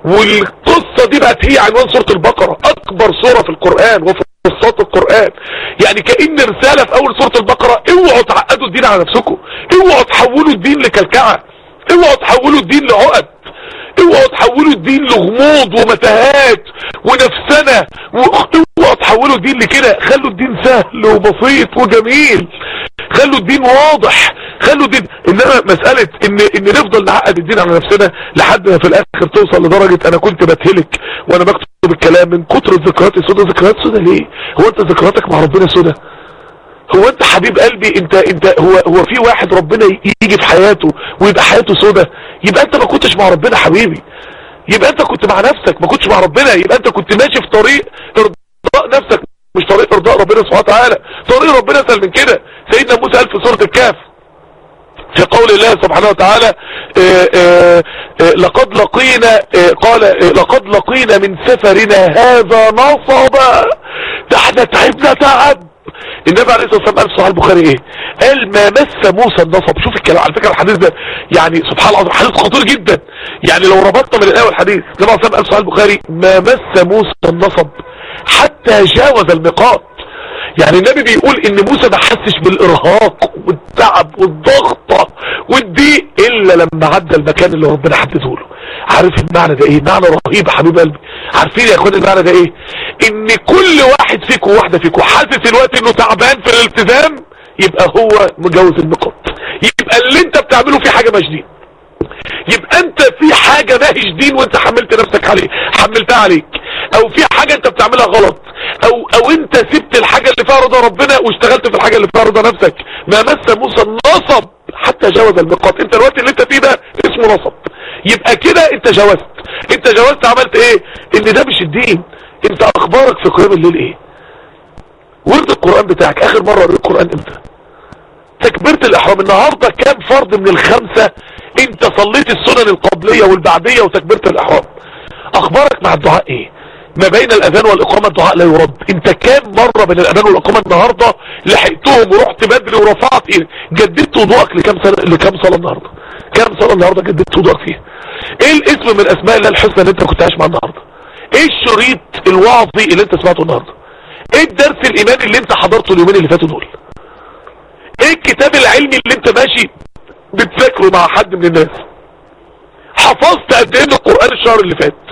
والقصة دي بقت هي عنوان سورة البقرة اكبر سورة في القرآن وفي قصات القرآن يعني كأن رسالة في اول سورة البقرة اوعوا تعقدوا الدين على نفسكم اوعوا تحولوا الدين لكلكعة اوعوا تحولوا الدين لعقد اوعوا تحولوا الدين لغموض ومتاهات ونفسنا اوعوا تحولوا الدين لكده خلوا الدين سهل وبسيط وجميل خلوا الدين واضح خلوا الدين انما مسألة ان, إن نفضل نعقد الدين على نفسنا لحد ما في الاخر توصل لدرجة انا كنت بتهلك وانا بكتب الكلام من كتر الذكريات السوداء ذكريات سوداء ليه هو انت ذكرياتك مع ربنا سوداء هو انت حبيب قلبي انت انت هو هو في واحد ربنا يجي في حياته ويبقى حياته سودة يبقى انت ما كنتش مع ربنا حبيبي يبقى انت كنت مع نفسك ما كنتش مع ربنا يبقى انت كنت ماشي في طريق ارضاء نفسك مش طريق ارضاء ربنا سبحانه وتعالى طريق ربنا اسهل من كده سيدنا موسى قال في سورة الكهف في قول الله سبحانه وتعالى اه اه اه لقد لقينا قال لقد لقينا من سفرنا هذا نصبا ده احنا تعبنا تعب النبي عليه الصلاه والسلام قال في صحيح البخاري ايه قال ما مس موسى النصب شوف الكلام على فكره الحديث ده يعني سبحان الله حديث خطير جدا يعني لو ربطنا من الايه والحديث النبي عليه الصلاه والسلام قال في صحيح البخاري ما مس موسى النصب حتى جاوز الميقات يعني النبي بيقول ان موسى ما حسش بالارهاق والتعب والضغطة والضيق الا لما عدى المكان اللي ربنا حدده له عارف المعنى ده ايه معنى رهيب يا حبيب قلبي عارفين يا اخوان المعنى ده ايه ان كل واحد فيكم واحدة فيكم حاسس الوقت انه تعبان في الالتزام يبقى هو مجوز النقاط يبقى اللي انت بتعمله في حاجة مش دين يبقى انت في حاجة ماهيش دين وانت حملت نفسك عليه حملتها عليك او في حاجة انت بتعملها غلط او او انت سبت الحاجة اللي فيها رضا ربنا واشتغلت في الحاجة اللي فيها رضا نفسك ما مس موسى النصب حتى جاوز الميقات انت الوقت اللي انت فيه ده اسمه نصب يبقى كده انت جاوزت انت جاوزت عملت ايه ان ده مش الدين انت اخبارك في قيام الليل ايه ورد القرآن بتاعك اخر مرة قريت القرآن امتى تكبيرة الاحرام النهاردة كام فرض من الخمسة انت صليت السنن القبلية والبعدية وتكبيرة الاحرام اخبارك مع الدعاء ايه ما بين الاذان والاقامة الدعاء لا يرد انت كام مرة بين الاذان والاقامة النهاردة لحقتهم ورحت بدري ورفعت ايه جددت وضوءك لكام سنة لكام صلاة النهاردة كام صلاة النهاردة جددت وضوءك فيها ايه الاسم من اسماء الله الحسنى اللي انت كنت عايش معاه النهاردة ايه الشريط الوعظي اللي انت سمعته النهاردة ايه الدرس الايماني اللي انت حضرته اليومين اللي فاتوا دول ايه الكتاب العلمي اللي انت ماشي بتذاكره مع حد من الناس حفظت قد ايه من القرآن الشهر اللي فات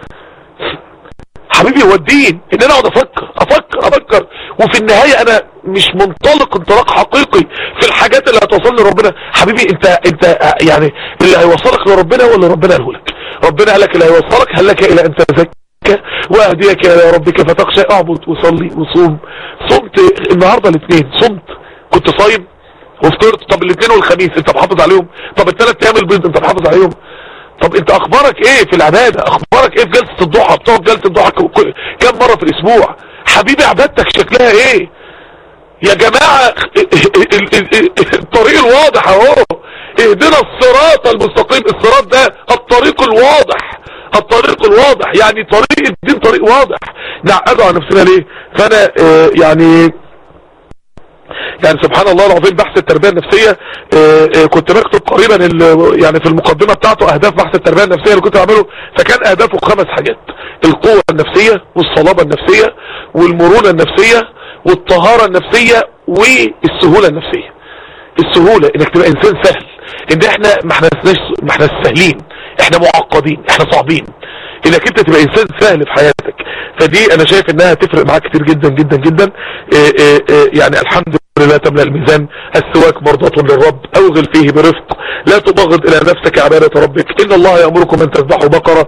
حبيبي هو الدين ان انا اقعد افكر افكر افكر وفي النهاية انا مش منطلق انطلاق حقيقي في الحاجات اللي هتوصلني لربنا حبيبي انت انت يعني اللي هيوصلك لربنا ولا ربنا قاله لك ربنا قال لك اللي هيوصلك هل لك الى ان تزكى واهديك الى ربك فتخشى اعبد وصلي وصوم صمت النهارده الاثنين صمت كنت صايم وفطرت طب الاثنين والخميس انت محافظ عليهم طب الثلاث ايام البيض انت محافظ عليهم طب انت اخبارك ايه في العبادة اخبارك ايه في جلسة الضحى بتقعد جلسة الضحى كم مرة في الاسبوع حبيبي عبادتك شكلها ايه يا جماعة الطريق الواضح اهو اهدنا الصراط المستقيم الصراط ده الطريق الواضح الطريق الواضح يعني طريق الدين طريق واضح نعقده على نفسنا ليه فانا اه يعني يعني سبحان الله العظيم بحث التربية النفسية اه اه كنت بكتب قريبا يعني في المقدمة بتاعته اهداف بحث التربية النفسية اللي كنت بعمله فكان اهدافه خمس حاجات القوة النفسية والصلابة النفسية والمرونة النفسية والطهارة النفسية والسهولة النفسية السهولة انك تبقى انسان سهل ان احنا ما احنا ما احنا سهلين احنا معقدين احنا صعبين انك انت تبقى انسان سهل في حياتك فدي انا شايف انها تفرق معاك كتير جدا جدا جدا اه اه اه يعني الحمد لله تملأ الميزان السواك مرضاة للرب اوغل فيه برفق لا تبغض الى نفسك عبادة ربك ان الله يأمركم ان تذبحوا بقرة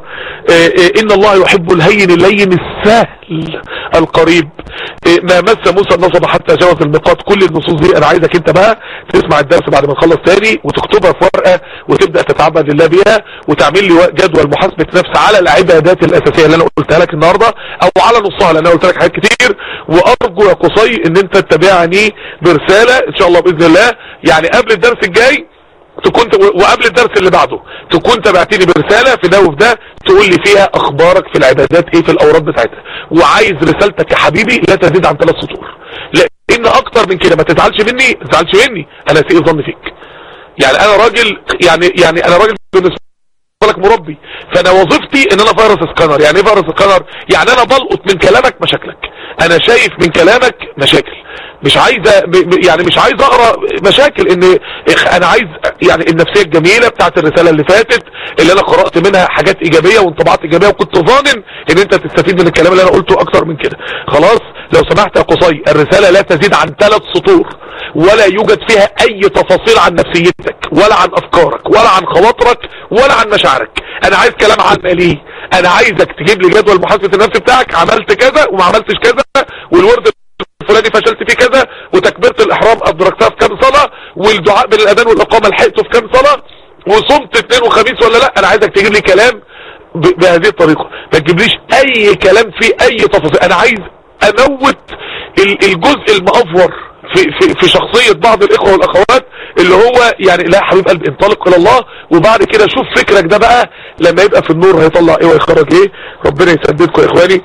ان الله يحب الهين اللين السهل القريب ما مس موسى النصب حتى جاوز الميقات كل النصوص دي انا عايزك انت بقى تسمع الدرس بعد ما نخلص تاني وتكتبها في ورقة وتبدأ تتعبد لله بيها وتعمل لي جدول محاسبة نفس على العبادات الاساسية اللي انا قلتها لك النهاردة او على نصها لان انا قلت لك حاجات كتير وارجو يا قصي ان انت تتابعني برسالة ان شاء الله باذن الله يعني قبل الدرس الجاي تكون وقبل الدرس اللي بعده تكون تبعتني برسالة في ده وفي ده تقول لي فيها اخبارك في العبادات ايه في الاوراد بتاعتها وعايز رسالتك يا حبيبي لا تزيد عن ثلاث سطور لان اكتر من كده ما تزعلش مني ما تزعلش مني انا سيء ظن فيك يعني انا راجل يعني يعني انا راجل بالنسبه لك مربي فانا وظيفتي ان انا فيروس سكانر يعني ايه فيروس سكانر يعني انا بلقط من كلامك مشاكلك انا شايف من كلامك مشاكل مش عايز يعني مش عايز اقرا مشاكل ان انا عايز يعني النفسيه الجميله بتاعت الرساله اللي فاتت اللي انا قرات منها حاجات ايجابيه وانطباعات ايجابيه وكنت ظانن ان انت تستفيد من الكلام اللي انا قلته اكتر من كده خلاص لو سمحت يا قصي الرساله لا تزيد عن ثلاث سطور ولا يوجد فيها اي تفاصيل عن نفسيتك ولا عن افكارك ولا عن خواطرك ولا عن مشاعرك انا عايز كلام عملي انا عايزك تجيب لي جدول محاسبه النفس بتاعك عملت كذا وما عملتش كذا والورد الفلاني فشلت فيه كذا وتكبيرة الاحرام ادركتها في كام صلاة والدعاء بين الاذان والاقامة لحقته في كام صلاة وصمت اثنين وخميس ولا لا انا عايزك تجيب لي كلام بهذه الطريقة ما تجيبليش اي كلام فيه اي تفاصيل انا عايز اموت الجزء المأفور في, في, في شخصية بعض الاخوة والاخوات اللي هو يعني لا حبيب قلبي انطلق الى الله وبعد كده شوف فكرك ده بقى لما يبقى في النور هيطلع ايه ويخرج ايه ربنا يسددكم يا اخواني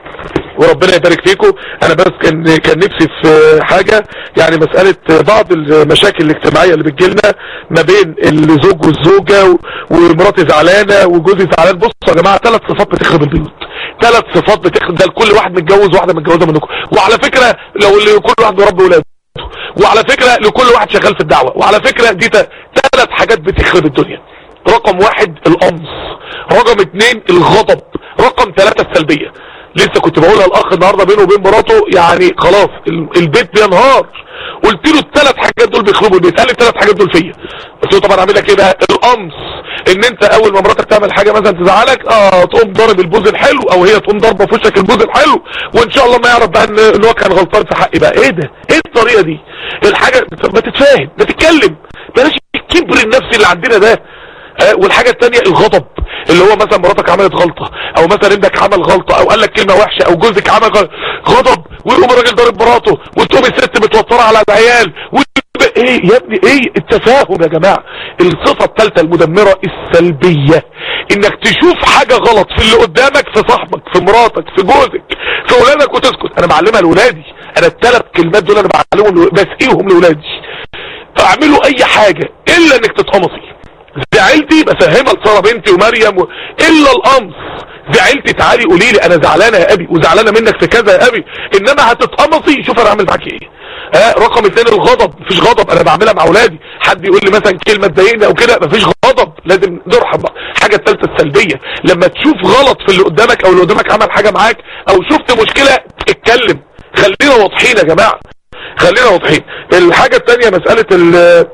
وربنا يبارك فيكم انا بس كان كان نفسي في حاجة يعني مسألة بعض المشاكل الاجتماعية اللي بتجيلنا ما بين الزوج والزوجة ومراتي زعلانة وجوزي زعلان بصوا يا جماعة ثلاث صفات بتخرب البيوت ثلاث صفات بتخرب ده لكل واحد متجوز واحدة متجوزة منكم وعلى فكرة لو اللي كل واحد بيربي ولاده وعلى فكرة لكل واحد شغال في الدعوة وعلى فكرة دي ثلاث حاجات بتخرب الدنيا رقم واحد القمص رقم اتنين الغضب رقم ثلاثة السلبية لسه كنت بقولها الاخ النهاردة بينه وبين مراته يعني خلاص البيت بينهار قلت له الثلاث حاجات دول بيخربوا البيت قال لي الثلاث حاجات دول فيا قلت له طبعا اعمل لك ايه بقى القمص ان انت اول ما مراتك تعمل حاجه مثلا تزعلك اه تقوم ضارب البوز الحلو او هي تقوم ضاربه في وشك البوز الحلو وان شاء الله ما يعرف بقى ان هو كان غلطان في حقي بقى ايه ده ايه الطريقه دي الحاجه ما تتفاهم ما تتكلم بلاش الكبر النفسي اللي عندنا ده آه والحاجة التانية الغضب اللي هو مثلا مراتك عملت غلطة او مثلا ابنك عمل غلطة او قال لك كلمة وحشة او جوزك عمل غلطة غضب ويقوم الراجل ضارب مراته وتقوم الست متوترة على العيال ايه يا ابني ايه التفاهم يا جماعة الصفة الثالثة المدمرة السلبية انك تشوف حاجة غلط في اللي قدامك في صاحبك في مراتك في جوزك في اولادك وتسكت انا بعلمها لاولادي انا الثلاث كلمات دول انا بعلمهم بسقيهم لاولادي فاعملوا اي حاجة الا انك تتقمصي زعلتي بفهمها لساره بنتي ومريم و... الا القمص زعلتي تعالي قولي لي انا زعلانه يا ابي وزعلانه منك في كذا يا ابي انما هتتقمصي شوف انا اعمل معاكي ايه ها رقم اثنين الغضب مفيش غضب انا بعملها مع اولادي حد يقول لي مثلا كلمه تضايقني او كده مفيش غضب لازم نرحب بقى حاجه الثالثه السلبيه لما تشوف غلط في اللي قدامك او اللي قدامك عمل حاجه معاك او شفت مشكله اتكلم خلينا واضحين يا جماعه خلينا واضحين الحاجه الثانيه مساله ال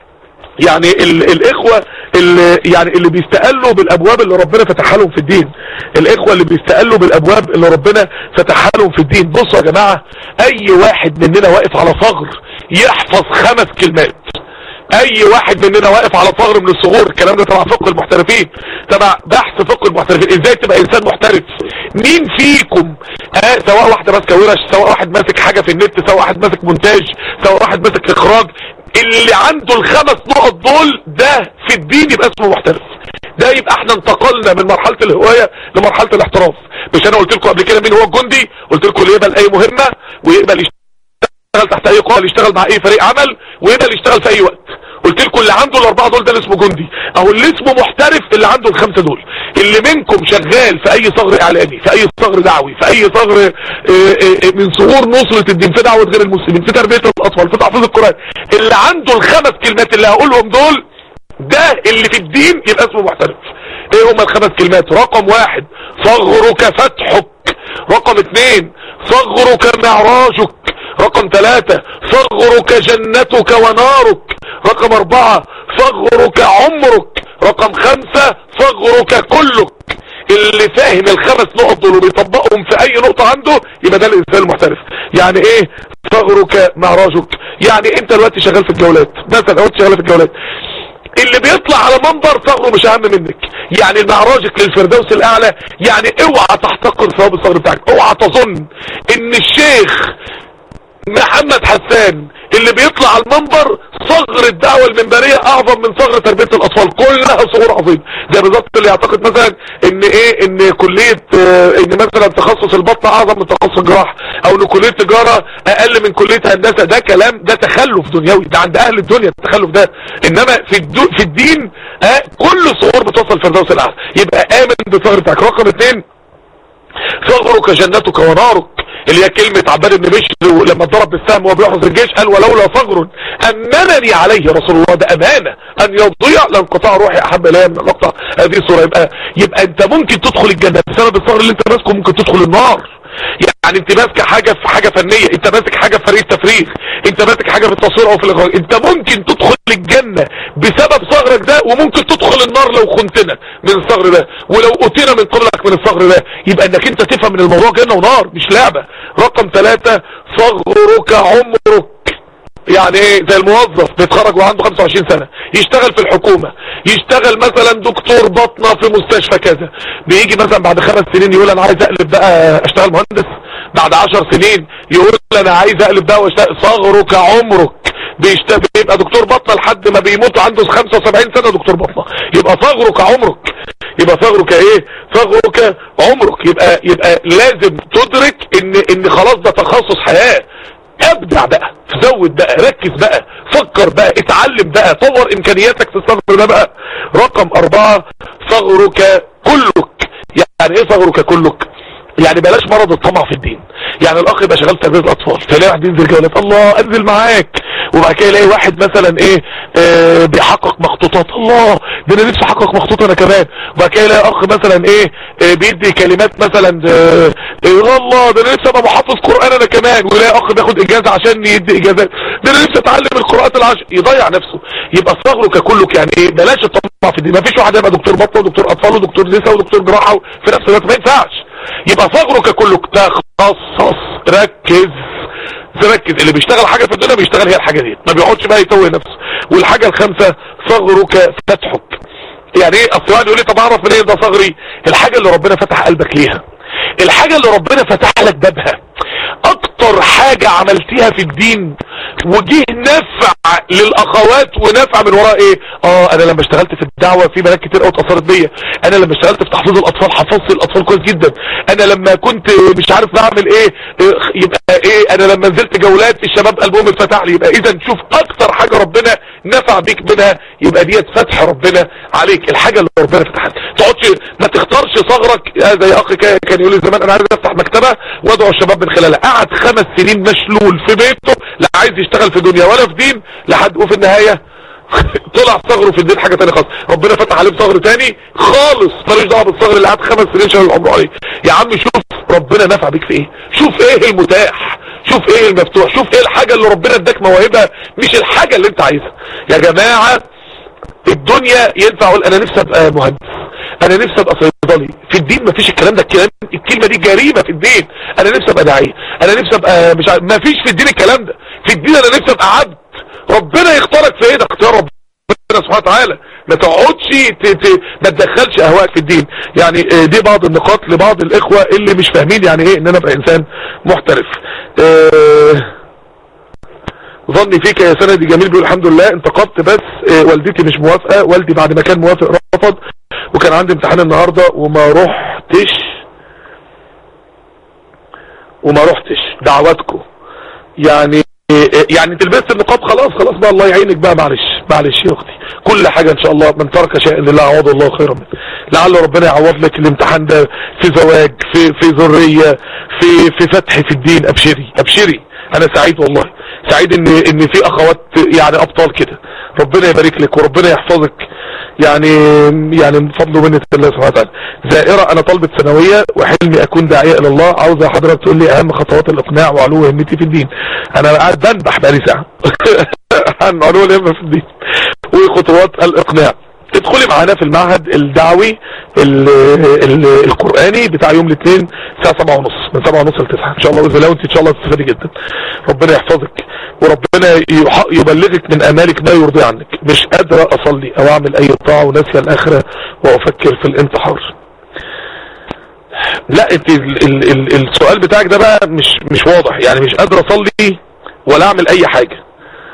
يعني ال الاخوة اللي يعني اللي بيستقلوا بالابواب اللي ربنا فتحها لهم في الدين الاخوة اللي بيستقلوا بالابواب اللي ربنا فتحها لهم في الدين بصوا يا جماعة اي واحد مننا واقف على ثغر يحفظ خمس كلمات اي واحد مننا واقف على ثغر من الثغور الكلام ده تبع فقه المحترفين تبع بحث فقه المحترفين ازاي تبقى انسان محترف مين فيكم آه سواء واحد ماسك ورش سواء واحد ماسك حاجة في النت سواء واحد ماسك مونتاج سواء واحد ماسك اخراج اللي عنده الخمس نقط دول ده في الدين يبقى اسمه محترف ده يبقى احنا انتقلنا من مرحلة الهواية لمرحلة الاحتراف مش انا قلت لكم قبل كده مين هو الجندي قلت لكم اللي يقبل اي مهمة ويقبل يشتغل تحت اي قائد يشتغل مع اي فريق عمل ويقبل يشتغل في اي وقت قلت لكم اللي عنده الاربعه دول ده اللي اسمه جندي او اللي اسمه محترف اللي عنده الخمسه دول اللي منكم شغال في اي ثغر اعلاني في اي ثغر دعوي في اي ثغر من ثغور نصرة الدين في دعوة غير المسلمين في تربية الاطفال في تحفيظ القرآن اللي عنده الخمس كلمات اللي هقولهم دول ده اللي في الدين يبقى اسمه محترف ايه هما الخمس كلمات رقم واحد ثغرك فتحك رقم اثنين ثغرك معراجك رقم ثلاثة ثغرك جنتك ونارك رقم اربعة ثغرك عمرك رقم خمسة ثغرك كلك اللي فاهم الخمس نقط دول وبيطبقهم في اي نقطة عنده يبقى ده الانسان المحترف يعني ايه ثغرك معراجك يعني انت دلوقتي شغال في الجولات مثلا لو انت شغال في الجولات اللي بيطلع على منبر ثغره مش اهم منك يعني المعراجك للفردوس الاعلى يعني اوعى تحتقر ثواب الثغر بتاعك اوعى تظن ان الشيخ محمد حسان اللي بيطلع على المنبر صغر الدعوة المنبرية اعظم من صغر تربية الاطفال كلها صغور عظيم ده بالظبط اللي يعتقد مثلا ان ايه ان كلية اه ان مثلا تخصص البطن اعظم من تخصص الجراحة او ان كلية تجارة اقل من كلية هندسة ده كلام ده تخلف دنيوي ده عند اهل الدنيا التخلف ده انما في الدو في الدين اه كل صغور بتوصل الفردوس الاعلى يبقى امن بثغر بتاعك رقم اثنين ثغرك جنتك ونارك اللي هي كلمة عباد بن بشر لما ضرب بالسهم وهو بيحرس الجيش قال ولولا ثغر أمنني عليه رسول الله ده أمانة أن يضيع لانقطاع روحي أحب إلي من مقطع هذه الصورة يبقى يبقى أنت ممكن تدخل الجنة بسبب الثغر اللي أنت ماسكه ممكن تدخل النار يعني انت ماسك حاجة في حاجة فنية انت ماسك حاجة في فريق تفريغ انت ماسك حاجة في التصوير او في الاخراج انت ممكن تدخل الجنة بسبب ثغرك ده وممكن تدخل النار لو خنتنا من الثغر ده ولو قتنا من قبلك من الثغر ده يبقى انك انت تفهم من الموضوع جنة ونار مش لعبة رقم ثلاثة ثغرك عمرك يعني ايه زي الموظف بيتخرج وعنده 25 سنة يشتغل في الحكومة يشتغل مثلا دكتور بطنة في مستشفى كذا بيجي مثلا بعد خمس سنين يقول انا عايز اقلب بقى اشتغل مهندس بعد 10 سنين يقول انا عايز اقلب بقى واشتغل صغرك عمرك بيشتغل بيبقى دكتور بطنة لحد ما بيموت عنده 75 سنة دكتور بطنة يبقى ثغرك عمرك يبقى ثغرك ايه ثغرك عمرك يبقى يبقى لازم تدرك ان ان خلاص ده تخصص حياة ابدع بقى زود بقى ركز بقى فكر بقى اتعلم بقى طور امكانياتك في الثغر ده بقى رقم اربعة ثغرك كلك يعني ايه ثغرك كلك يعني بلاش مرض الطمع في الدين يعني الاخ يبقى شغال تربيه الاطفال تلاقي واحد ينزل جولات الله انزل معاك وبعد كده يلاقي واحد مثلا ايه آه بيحقق مخطوطات الله ده انا نفسي احقق مخطوط انا كمان وبعد كده يلاقي اخ مثلا ايه آه بيدي كلمات مثلا آه آه الله ده انا نفسي ابقى محافظ قران انا كمان ويلاقي اخ بياخد اجازه عشان يدي اجازات ده انا نفسي اتعلم القراءات العشر يضيع نفسه يبقى ثغرك كلك يعني ايه بلاش الطمع في الدين ما فيش واحد يبقى دكتور بطنه ودكتور اطفال ودكتور نساء ودكتور جراحه في نفس الوقت ما ينفعش يبقى ثغرك كلك تخصص ركز تركز اللي بيشتغل حاجة في الدنيا بيشتغل هي الحاجة دي ما بيقعدش بقى يتوه نفسه والحاجة الخامسة ثغرك فتحك يعني ايه اصل واحد يقول لي طب اعرف منين ده صغري الحاجه اللي ربنا فتح قلبك ليها الحاجه اللي ربنا فتح لك بابها اكتر حاجه عملتيها في الدين وجه نفع للاخوات ونفع من وراء ايه اه انا لما اشتغلت في الدعوه في بنات كتير قوي اتاثرت بيا انا لما اشتغلت في تحفيظ الاطفال حفظت الاطفال كويس جدا انا لما كنت مش عارف بعمل ايه إيه، يبقى ايه انا لما نزلت جولات الشباب قلبهم اتفتح لي يبقى اذا شوف اكتر حاجه ربنا نفع بيك منها يبقى ديت فتح ربنا عليك الحاجه اللي ربنا فتحها تقعدش ما تختارش صغرك آه زي اخ كا- كان يقول لي زمان انا عايز افتح مكتبه وادعو الشباب من خلالها قعد خمس سنين مشلول في بيته لا عايز يشتغل في دنيا ولا في دين لحد وفي النهايه طلع صغره في الدين حاجه تانية خالص ربنا فتح عليه بصغر تاني خالص مالوش دعوه بالصغر اللي قعد خمس سنين شغال عمره عليه يا عم شوف ربنا نفع بيك في ايه شوف ايه المتاح شوف ايه المفتوح شوف ايه الحاجه اللي ربنا اداك مواهبها مش الحاجه اللي انت عايزها يا جماعه الدنيا ينفع اقول انا نفسي ابقى مهندس انا نفسي ابقى صيدلي في الدين مفيش الكلام ده الكلام الكلمه دي جريمه في الدين انا نفسي ابقى داعيه انا نفسي ابقى مش عارف مفيش في الدين الكلام ده في الدين انا نفسي ابقى عبد ربنا يختارك في ايه ده اختيار ربنا سبحانه وتعالى ما تقعدش ت- ت- ما تدخلش اهواءك في الدين يعني آه، دي بعض النقاط لبعض الاخوه اللي مش فاهمين يعني ايه ان انا ابقى انسان محترف آه، ظني فيك يا سندي جميل بيقول الحمد لله انتقدت بس آه، والدتي مش موافقة والدي بعد ما كان موافق رفض وكان عندي امتحان النهاردة وما رحتش وما رحتش دعواتكم يعني آه، يعني انت لبست النقاب خلاص خلاص بقى الله يعينك بقى معلش معلش يا اختي كل حاجة ان شاء الله من ترك شيء لله عوض الله خيرا منه لعل ربنا يعوض لك الامتحان ده في زواج في في ذرية في في فتح في الدين ابشري ابشري انا سعيد والله سعيد ان ان في اخوات يعني ابطال كده ربنا يبارك لك وربنا يحفظك يعني يعني من فضل ومنة الله سبحانه وتعالى زائرة انا طالبة ثانوية وحلمي اكون داعية الى الله عاوزة حضرتك تقول لي اهم خطوات الاقناع وعلو همتي في الدين انا قاعد بنبح بقالي ساعة عن علو الهمة في الدين وخطوات الاقناع ادخلي معانا في المعهد الدعوي ال ال القرآني بتاع يوم الاثنين الساعة سبعة ونص من سبعة ونص لتسعة ان شاء الله باذن الله وانت ان شاء الله تستفادي جدا ربنا يحفظك وربنا يح- يبلغك من امالك ما يرضي عنك مش قادرة اصلي او اعمل اي طاعة وناسية الاخرة وافكر في الانتحار لا انت ال ال ال السؤال بتاعك ده بقى مش مش واضح يعني مش قادر اصلي ولا اعمل اي حاجة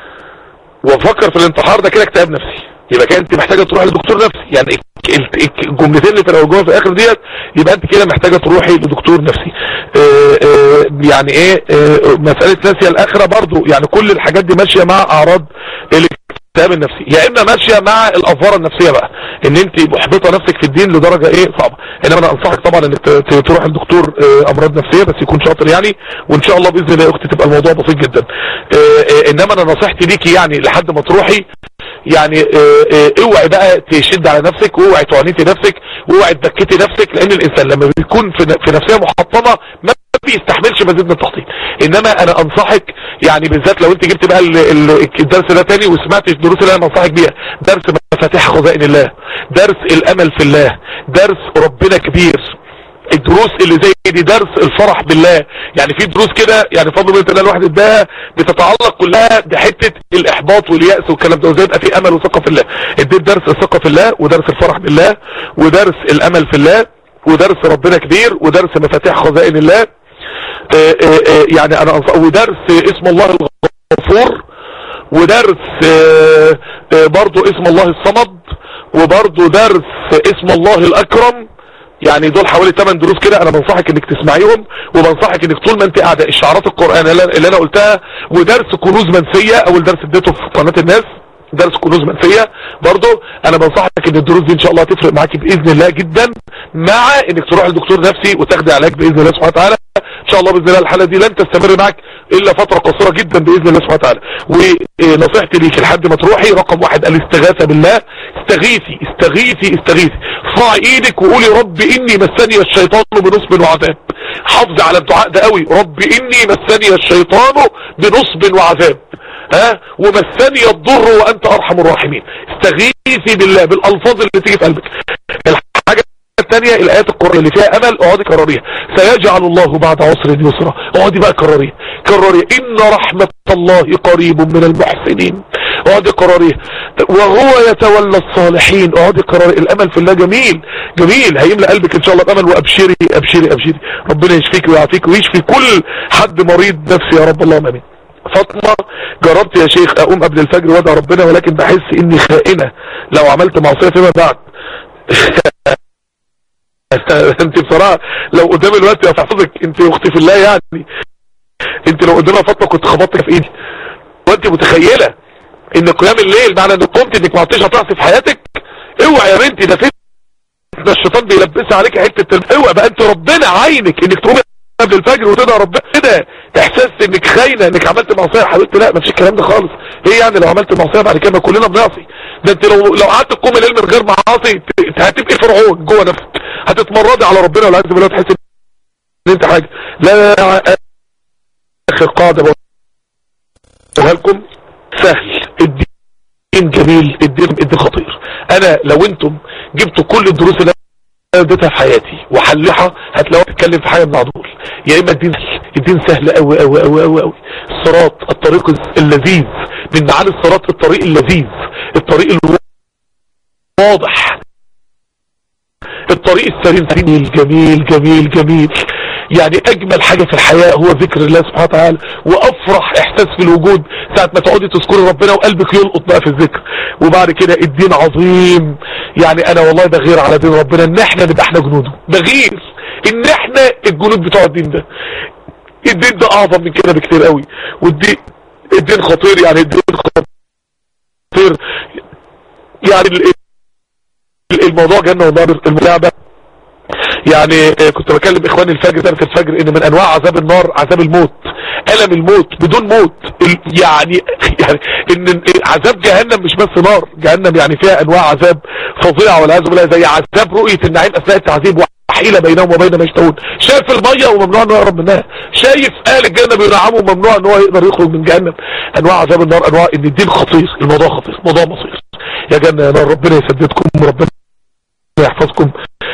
وافكر في الانتحار ده كده اكتئاب نفسي يبقى كده انت محتاجه تروحي لدكتور نفسي يعني الك- الك- الجملتين اللي تراجعوها في الاخر ديت يبقى انت كده محتاجه تروحي لدكتور نفسي اه اه يعني ايه اه مساله ناسيه الاخره برضو يعني كل الحاجات دي ماشيه مع اعراض الاكتئاب النفسي يا اما ماشيه مع الافوره النفسيه بقى ان انت محبطه نفسك في الدين لدرجه ايه صعبه انما انا انصحك طبعا انك ت- ت- تروح لدكتور اه امراض نفسيه بس يكون شاطر يعني وان شاء الله باذن الله يا اختي تبقى الموضوع بسيط جدا اه اه انما انا نصيحتي ليكي يعني لحد ما تروحي يعني اه اه اوعي بقى تشد على نفسك واوعي تعنيتي نفسك واوعي تبكتي نفسك لان الانسان لما بيكون في ن- في نفسيه محطمه ما بيستحملش مزيد من التخطيط انما انا انصحك يعني بالذات لو انت جبت بقى ال- ال- الدرس ده تاني وسمعت الدروس اللي انا بنصحك بيها درس مفاتيح خزائن الله درس الامل في الله درس ربنا كبير الدروس اللي زي دي درس الفرح بالله يعني في دروس كده يعني فضل من الله الواحد اداها بتتعلق كلها بحته الاحباط والياس والكلام ده وازاي يبقى في امل وثقه في الله اديت درس الثقه في الله ودرس الفرح بالله ودرس الامل في الله ودرس ربنا كبير ودرس مفاتيح خزائن الله آه، آه، آه، يعني انا أنصح ودرس اسم الله الغفور ودرس آه، آه، برضو اسم الله الصمد وبرضو درس اسم الله الاكرم يعني دول حوالي 8 دروس كده انا بنصحك انك تسمعيهم وبنصحك انك طول ما انت قاعده الشعارات القرآن اللي اللي انا قلتها ودرس كنوز منسية اول درس اديته في قناة الناس درس كنوز منسية برضو انا بنصحك ان الدروس دي ان شاء الله هتفرق معاكي باذن الله جدا مع انك تروح لدكتور نفسي وتاخدي علاج باذن الله سبحانه وتعالى ان شاء الله باذن الله الحاله دي لن تستمر معك الا فتره قصيره جدا باذن الله سبحانه وتعالى ونصيحتي ليك لحد ما تروحي رقم واحد الاستغاثه بالله استغيثي استغيثي استغيثي ارفعي ايدك وقولي رب اني مسني الشيطان بنصب وعذاب حافظي على الدعاء ده قوي رب اني مسني الشيطان بنصب وعذاب ها ومسني الضر وانت ارحم الراحمين استغيثي بالله بالالفاظ اللي تيجي في قلبك الحاجه الثانية الايات القرآن اللي فيها امل اقعدي كرريها سيجعل الله بعد عسر يسرا اقعدي بقى كرريها كرريها ان رحمة الله قريب من المحسنين اقعدي قراريها وهو يتولى الصالحين اقعدي قراري الامل في الله جميل جميل هيملى قلبك ان شاء الله بامل وابشري ابشري ابشري ربنا يشفيك ويعافيك ويشفي كل حد مريض نفسي يا رب اللهم امين فاطمة جربت يا شيخ اقوم قبل الفجر وادعى ربنا ولكن بحس اني خائنة لو عملت معصية فيما بعد انت بصراحة لو قدام الوقت يا حافظك انت اختي في الله يعني انت لو قدامها فاطمة كنت خبطتك في ايدي وانت متخيلة ان قيام الليل معنى انك قمت انك ما عطيش هتعصي في حياتك اوعى يا بنتي ده فين ده الشيطان بيلبسها عليك حته اوعى بقى انت ربنا عينك انك تقومي قبل الفجر وتدعي ربنا كده احساس انك خاينه انك عملت معصيه حبيبتي لا مفيش الكلام ده خالص ايه يعني لو عملت معصيه بعد كده ما كلنا بنعصي ده انت لو لو قعدت تقوم الليل من غير معاصي هتبقي فرعون جوه نفسك هتتمردي على ربنا ولا عايز بالله تحس ان انت حاجه لا اخر قاعده بقولها لكم سهل الدين جميل الدين الدين خطير انا لو انتم جبتوا كل الدروس اللي انا اديتها في حياتي وحلها هتلاقوها بتتكلم في حاجه من دول يا اما الدين الدين سهل قوي قوي قوي قوي قوي الصراط الطريق اللذيذ من معاني الصراط الطريق اللذيذ الطريق الواضح الطريق السليم جميل جميل جميل جميل يعني اجمل حاجة في الحياة هو ذكر الله سبحانه وتعالى وافرح احساس في الوجود ساعة ما تقعدي تذكري ربنا وقلبك يلقط بقى في الذكر وبعد كده الدين عظيم يعني انا والله بغير على دين ربنا ان احنا نبقى احنا جنوده بغير ان احنا الجنود بتوع الدين ده الدين ده اعظم من كده بكتير قوي والدين الدين خطير يعني الدين خطير يعني الموضوع جنة ونار الملعبة يعني كنت بكلم اخواني الفجر درس الفجر ان من انواع عذاب النار عذاب الموت الم الموت بدون موت يعني يعني ان عذاب جهنم مش بس نار جهنم يعني فيها انواع عذاب فظيعه والعياذ بالله زي عذاب رؤيه النعيم اثناء التعذيب وحيله بينهم وبين ما يشتهون شايف الميه وممنوع انه يقرب منها شايف اهل الجنه بينعموا وممنوع ان هو يقدر يخرج من جهنم انواع عذاب النار انواع ان الدين خطير الموضوع خطير موضوع مصير يا جنه يا نار ربنا يسددكم وربنا يحفظكم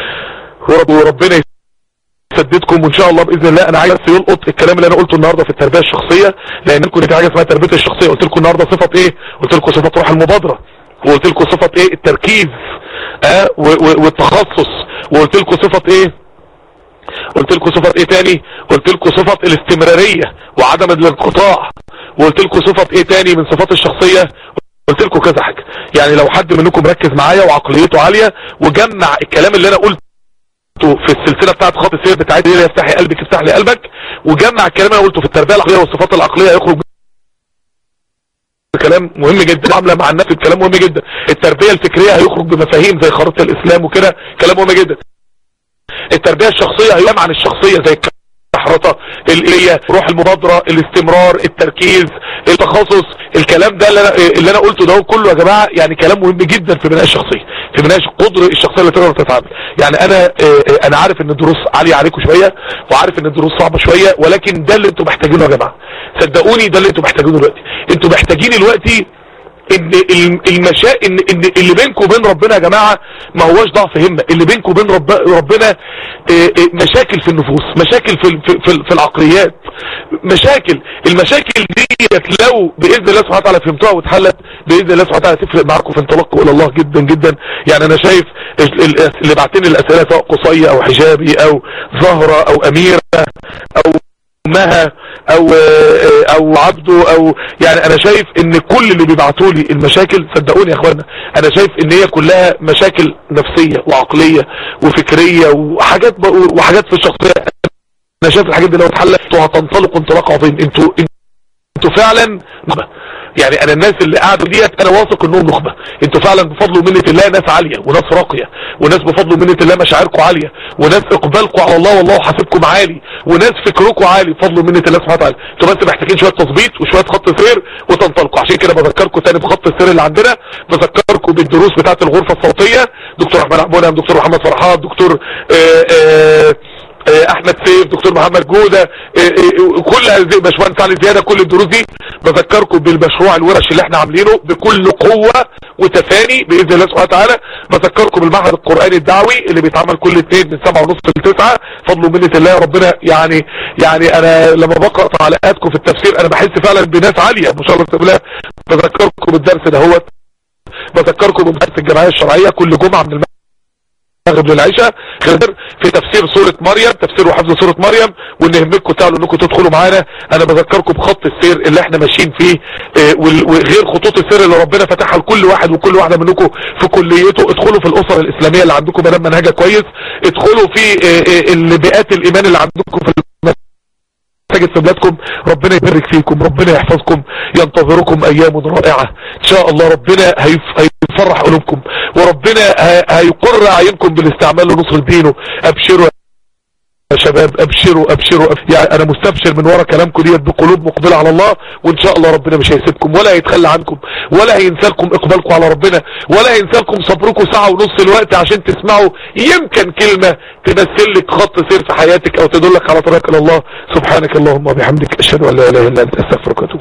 وربنا يسددكم وان شاء الله باذن الله انا عايز يلقط الكلام اللي انا قلته النهارده في التربيه الشخصيه لان لكم في حاجه اسمها التربيه الشخصيه قلت لكم النهارده صفه ايه قلت لكم صفه روح المبادره وقلت لكم صفه ايه التركيز اه والتخصص وقلت لكم صفه ايه قلت لكم صفه ايه تاني قلت لكم صفه الاستمراريه وعدم الانقطاع وقلت لكم صفه ايه تاني من صفات الشخصيه قلت لكم كذا حاجه يعني لو حد منكم مركز معايا وعقليته عاليه وجمع الكلام اللي انا قلته في السلسلة بتاعت خط السير بتاعتي اللي يفتحي قلبك يفتح لي قلبك وجمع الكلام اللي قلته في التربية العقلية والصفات العقلية يخرج كلام مهم جدا عاملة مع النفس كلام مهم جدا التربية الفكرية هيخرج بمفاهيم زي خريطة الاسلام وكده كلام مهم جدا التربية الشخصية هيلام عن الشخصية زي التحرطة اللي هي روح المبادرة الاستمرار التركيز التخصص الكلام ده اللي انا, اللي أنا قلته ده كله يا جماعة يعني كلام مهم جدا في بناء الشخصية في بناء قدر الشخصية اللي تقدر تتعامل يعني انا انا عارف ان الدروس عالية عليكم شوية وعارف ان الدروس صعبة شوية ولكن ده اللي انتم محتاجينه يا جماعة صدقوني ده اللي انتم محتاجينه دلوقتي انتم محتاجين دلوقتي ان المشا ان ان اللي بينكم وبين ربنا يا جماعه ما هواش ضعف همه اللي بينكم وبين رب ربنا مشاكل في النفوس مشاكل في في, في العقليات مشاكل المشاكل ديت لو باذن الله سبحانه وتعالى فهمتوها واتحلت باذن الله سبحانه وتعالى تفرق معاكم في انطلاقكم الى الله جدا جدا يعني انا شايف اللي بعتني الاسئله سواء قصيه او حجابي او زهره او اميره او امها او او عبده او يعني انا شايف ان كل اللي بيبعتوا لي المشاكل صدقوني يا اخوانا انا شايف ان هي كلها مشاكل نفسية وعقلية وفكرية وحاجات وحاجات في الشخصية انا شايف الحاجات دي لو اتحلت انتوا هتنطلقوا انطلاق عظيم انتوا انتوا فعلا نخبة يعني انا الناس اللي قعدوا ديت انا واثق انهم نخبة انتوا فعلا بفضل ومنة الله ناس عالية وناس راقية وناس بفضل ومنة الله مشاعركم عالية وناس اقبالكم على الله والله حاسبكم عالي وناس فكركم عالي بفضل ومنة الله سبحانه وتعالى انتوا بس محتاجين شوية تظبيط وشوية خط سير وتنطلقوا عشان كده بذكركم تاني بخط السير اللي عندنا بذكركم بالدروس بتاعت الغرفة الصوتية دكتور احمد عبونه دكتور محمد فرحات دكتور آآ آآ احمد سيف دكتور محمد جودة كل هذه باشمهندس علي زيادة كل الدروس دي بذكركم بالمشروع الورش اللي احنا عاملينه بكل قوة وتفاني باذن الله سبحانه وتعالى بذكركم بالمعهد القرآني الدعوي اللي بيتعمل كل اثنين من سبعة ونص لتسعة فضل ومنة الله ربنا يعني يعني انا لما بقرأ تعليقاتكم في التفسير انا بحس فعلا بناس عالية ما شاء الله بالله بذكركم بالدرس دهوت بذكركم بدرس الجمعية الشرعية كل جمعة من المغرب للعشاء غير في تفسير سورة مريم تفسير وحفظ سورة مريم وان يهمكم تعالوا انكم تدخلوا معانا انا بذكركم بخط السير اللي احنا ماشيين فيه اه وغير خطوط السير اللي ربنا فتحها لكل واحد وكل واحدة منكم في كليته ادخلوا في الاسر الاسلامية اللي عندكم مدام منهجها كويس ادخلوا في اه اه بيئات الايمان اللي عندكم في مساجد في بلادكم ربنا يبارك فيكم ربنا يحفظكم ينتظركم ايام رائعة ان شاء الله ربنا هيفرح قلوبكم وربنا هيقر عينكم بالاستعمال لنصر دينه ابشروا يا شباب ابشروا ابشروا يعني انا مستبشر من ورا كلامكم ديت بقلوب مقبله على الله وان شاء الله ربنا مش هيسيبكم ولا هيتخلى عنكم ولا هينسى لكم اقبالكم على ربنا ولا هينسى لكم صبركم ساعه ونص الوقت عشان تسمعوا يمكن كلمه تمثل لك خط سير في حياتك او تدلك على طريق الى الله سبحانك اللهم وبحمدك اشهد ان لا اله الا انت استغفرك